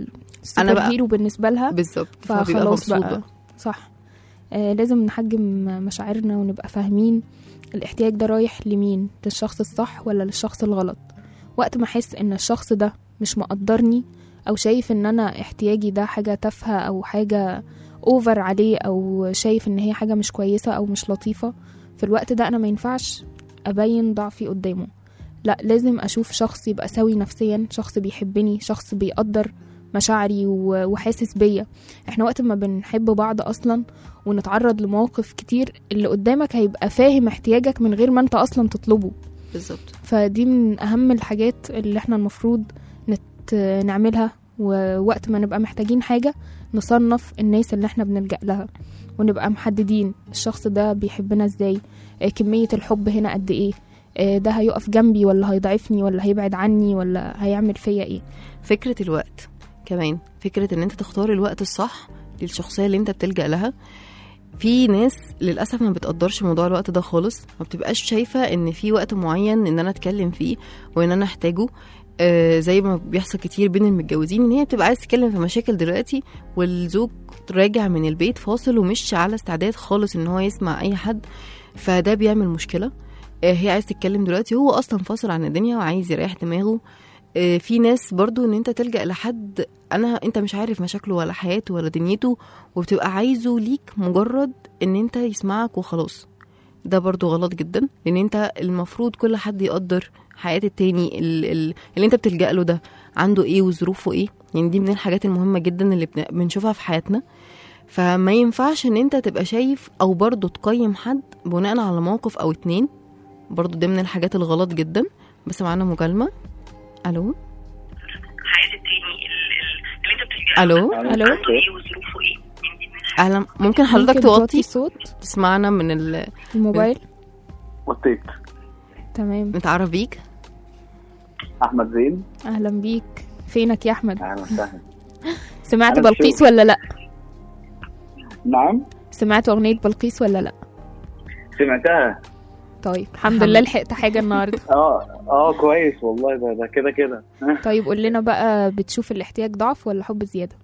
أنا سوبر بقى- هيرو بالنسبه لها بالظبط فبيبقى فخلاص مبسوط بقى صح آه لازم نحجم مشاعرنا ونبقى فاهمين الاحتياج ده رايح لمين للشخص الصح ولا للشخص الغلط وقت ما احس ان الشخص ده مش مقدرني او شايف ان انا احتياجي ده حاجة تافهة او حاجة اوفر عليه او شايف ان هي حاجة مش كويسة او مش لطيفة في الوقت ده انا ما ينفعش ابين ضعفي قدامه لا لازم اشوف شخص يبقى سوي نفسيا شخص بيحبني شخص بيقدر مشاعري و- وحاسس بيا احنا وقت ما بنحب بعض اصلا ونتعرض لمواقف كتير اللي قدامك هيبقى فاهم احتياجك من غير ما انت اصلا تطلبه بالظبط فدي من اهم الحاجات اللي احنا المفروض نت... نعملها ووقت ما نبقى محتاجين حاجة نصنف الناس اللي احنا بنلجأ لها ونبقى محددين الشخص ده بيحبنا ازاي آه، كمية الحب هنا قد ايه آه، ده هيقف جنبي ولا هيضعفني ولا هيبعد عني ولا هيعمل فيا ايه فكرة الوقت كمان فكرة ان انت تختار الوقت الصح للشخصية اللي انت بتلجأ لها في ناس للأسف ما بتقدرش موضوع الوقت ده خالص ما بتبقاش شايفة ان في وقت معين ان انا اتكلم فيه وان انا احتاجه آه زي ما بيحصل كتير بين المتجوزين ان هي بتبقى عايز تتكلم في مشاكل دلوقتي والزوج راجع من البيت فاصل ومش على استعداد خالص ان هو يسمع اي حد فده بيعمل مشكلة آه هي عايز تتكلم دلوقتي هو اصلا فاصل عن الدنيا وعايز يريح دماغه آه، في ناس برضو ان انت تلجأ لحد انا انت مش عارف مشاكله ولا حياته ولا دنيته وبتبقى عايزه ليك مجرد ان انت يسمعك وخلاص ده برضو غلط جدا لان انت المفروض كل حد يقدر حياة التاني ال- ال- اللي انت بتلجأ له ده عنده ايه وظروفه ايه يعني دي من الحاجات المهمة جدا اللي بن- بنشوفها في حياتنا فما ينفعش ان انت تبقى شايف او برضو تقيم حد بناء على موقف او اتنين برضو دي من الحاجات الغلط جدا بس معانا مكالمة الو الو الو اهلا ممكن حضرتك ممكن توطي الصوت تسمعنا من ال... الموبايل وطيت تمام نتعرف بيك احمد زين اهلا بيك فينك يا احمد اهلا وسهلا سمعت أنا في بلقيس شغل. ولا لا نعم سمعت اغنيه بلقيس ولا لا سمعتها طيب الحمد لله لحقت حاجه النهارده اه اه كويس والله ده ده كده كده طيب قول لنا بقى بتشوف الاحتياج ضعف ولا حب زياده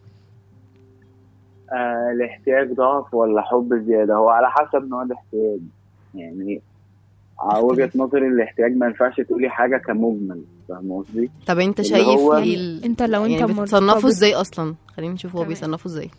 آه الاحتياج ضعف ولا حب زيادة هو على حسب نوع الاحتياج يعني على وجهة نظري الاحتياج ما ينفعش تقولي حاجة كمجمل فاهم قصدي؟ طب انت اللي شايف هو- ايه ال... انت لو انت يعني مرتبط- بتصنفه ازاي اصلا خلينا نشوف هو تمام. بيصنفه ازاي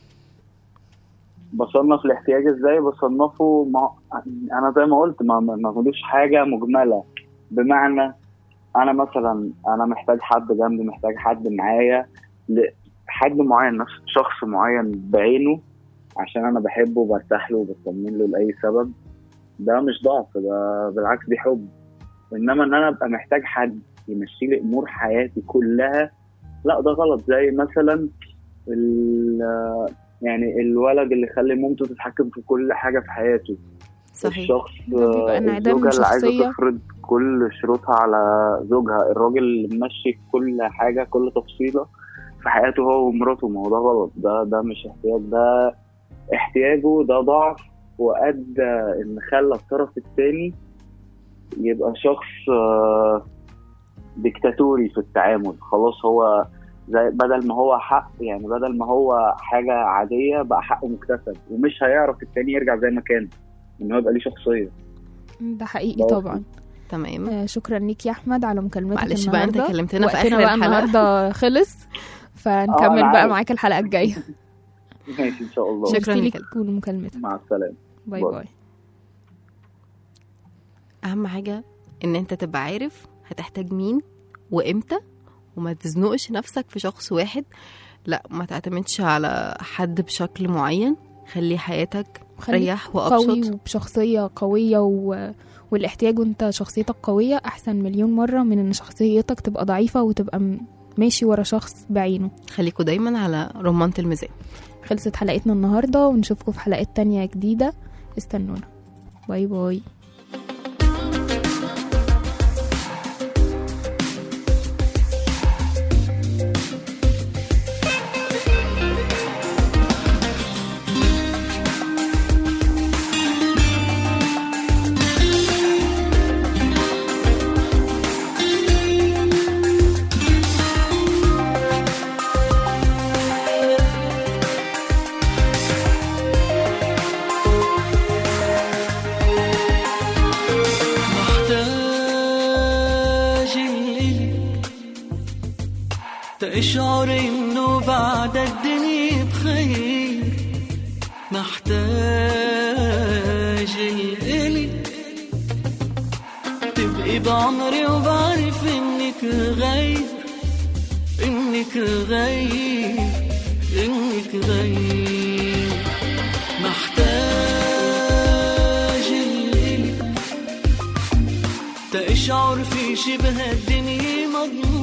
بصنف الاحتياج ازاي بصنفه مع... انا زي ما قلت ما ما ما بقولوش حاجة مجملة بمعنى انا مثلا انا محتاج حد جنبي محتاج حد معايا ل- حد معين نفس شخص معين بعينه عشان انا بحبه وبرتاح له وبطمن له لاي سبب ده مش ضعف ده بالعكس دي حب انما ان انا ابقى محتاج حد يمشي لي امور حياتي كلها لا ده غلط زي مثلا ال- يعني الولد اللي يخلي مامته تتحكم في كل حاجه في حياته صحيح الشخص ده بيبقى انعدام الزوجه اللي عايزه شخصية. تفرض كل شروطها على زوجها الراجل اللي ممشي كل حاجه كل تفصيله في حياته هو ومراته ما هو ده غلط ده ده مش احتياج ده احتياجه ده ضعف وادى ان خلى الطرف الثاني يبقى شخص آه، ديكتاتوري في التعامل خلاص هو زي بدل ما هو حق يعني بدل ما هو حاجه عاديه بقى حقه مكتسب ومش هيعرف التاني يرجع زي ما كان ان هو يبقى ليه شخصيه ده حقيقي بس. طبعا تمام آه شكرا ليك يا احمد على مكالمتك معلش بقى انت النهارده كلمتنا في وقتنا اخر بقى الحلقه النهارده خلص آه، فنكمل أنا بقى عارف. معاك الحلقه الجايه ماشي ان شاء الله شكراً ميرسي لك. لك مكالمتك مع السلامه باي باي. باي اهم حاجه ان انت تبقى عارف هتحتاج مين وامتى وما تزنقش نفسك في شخص واحد لا ما تعتمدش على حد بشكل معين خلي حياتك خليك ريح قوي وابسط وبشخصيه قويه و... والاحتياج وانت شخصيتك قويه احسن مليون مره من ان شخصيتك تبقى ضعيفه وتبقى م- ماشي ورا شخص بعينه خليكوا دايما على رمانة الميزان خلصت حلقتنا النهارده ونشوفكم في حلقات تانية جديده استنونا باي باي تشعر انه بعد الدنيا بخير محتاج الإلك تبقي بعمري وبعرف انك غير انك غير انك غير محتاج الإلك تشعر في شبه الدنيا مضمون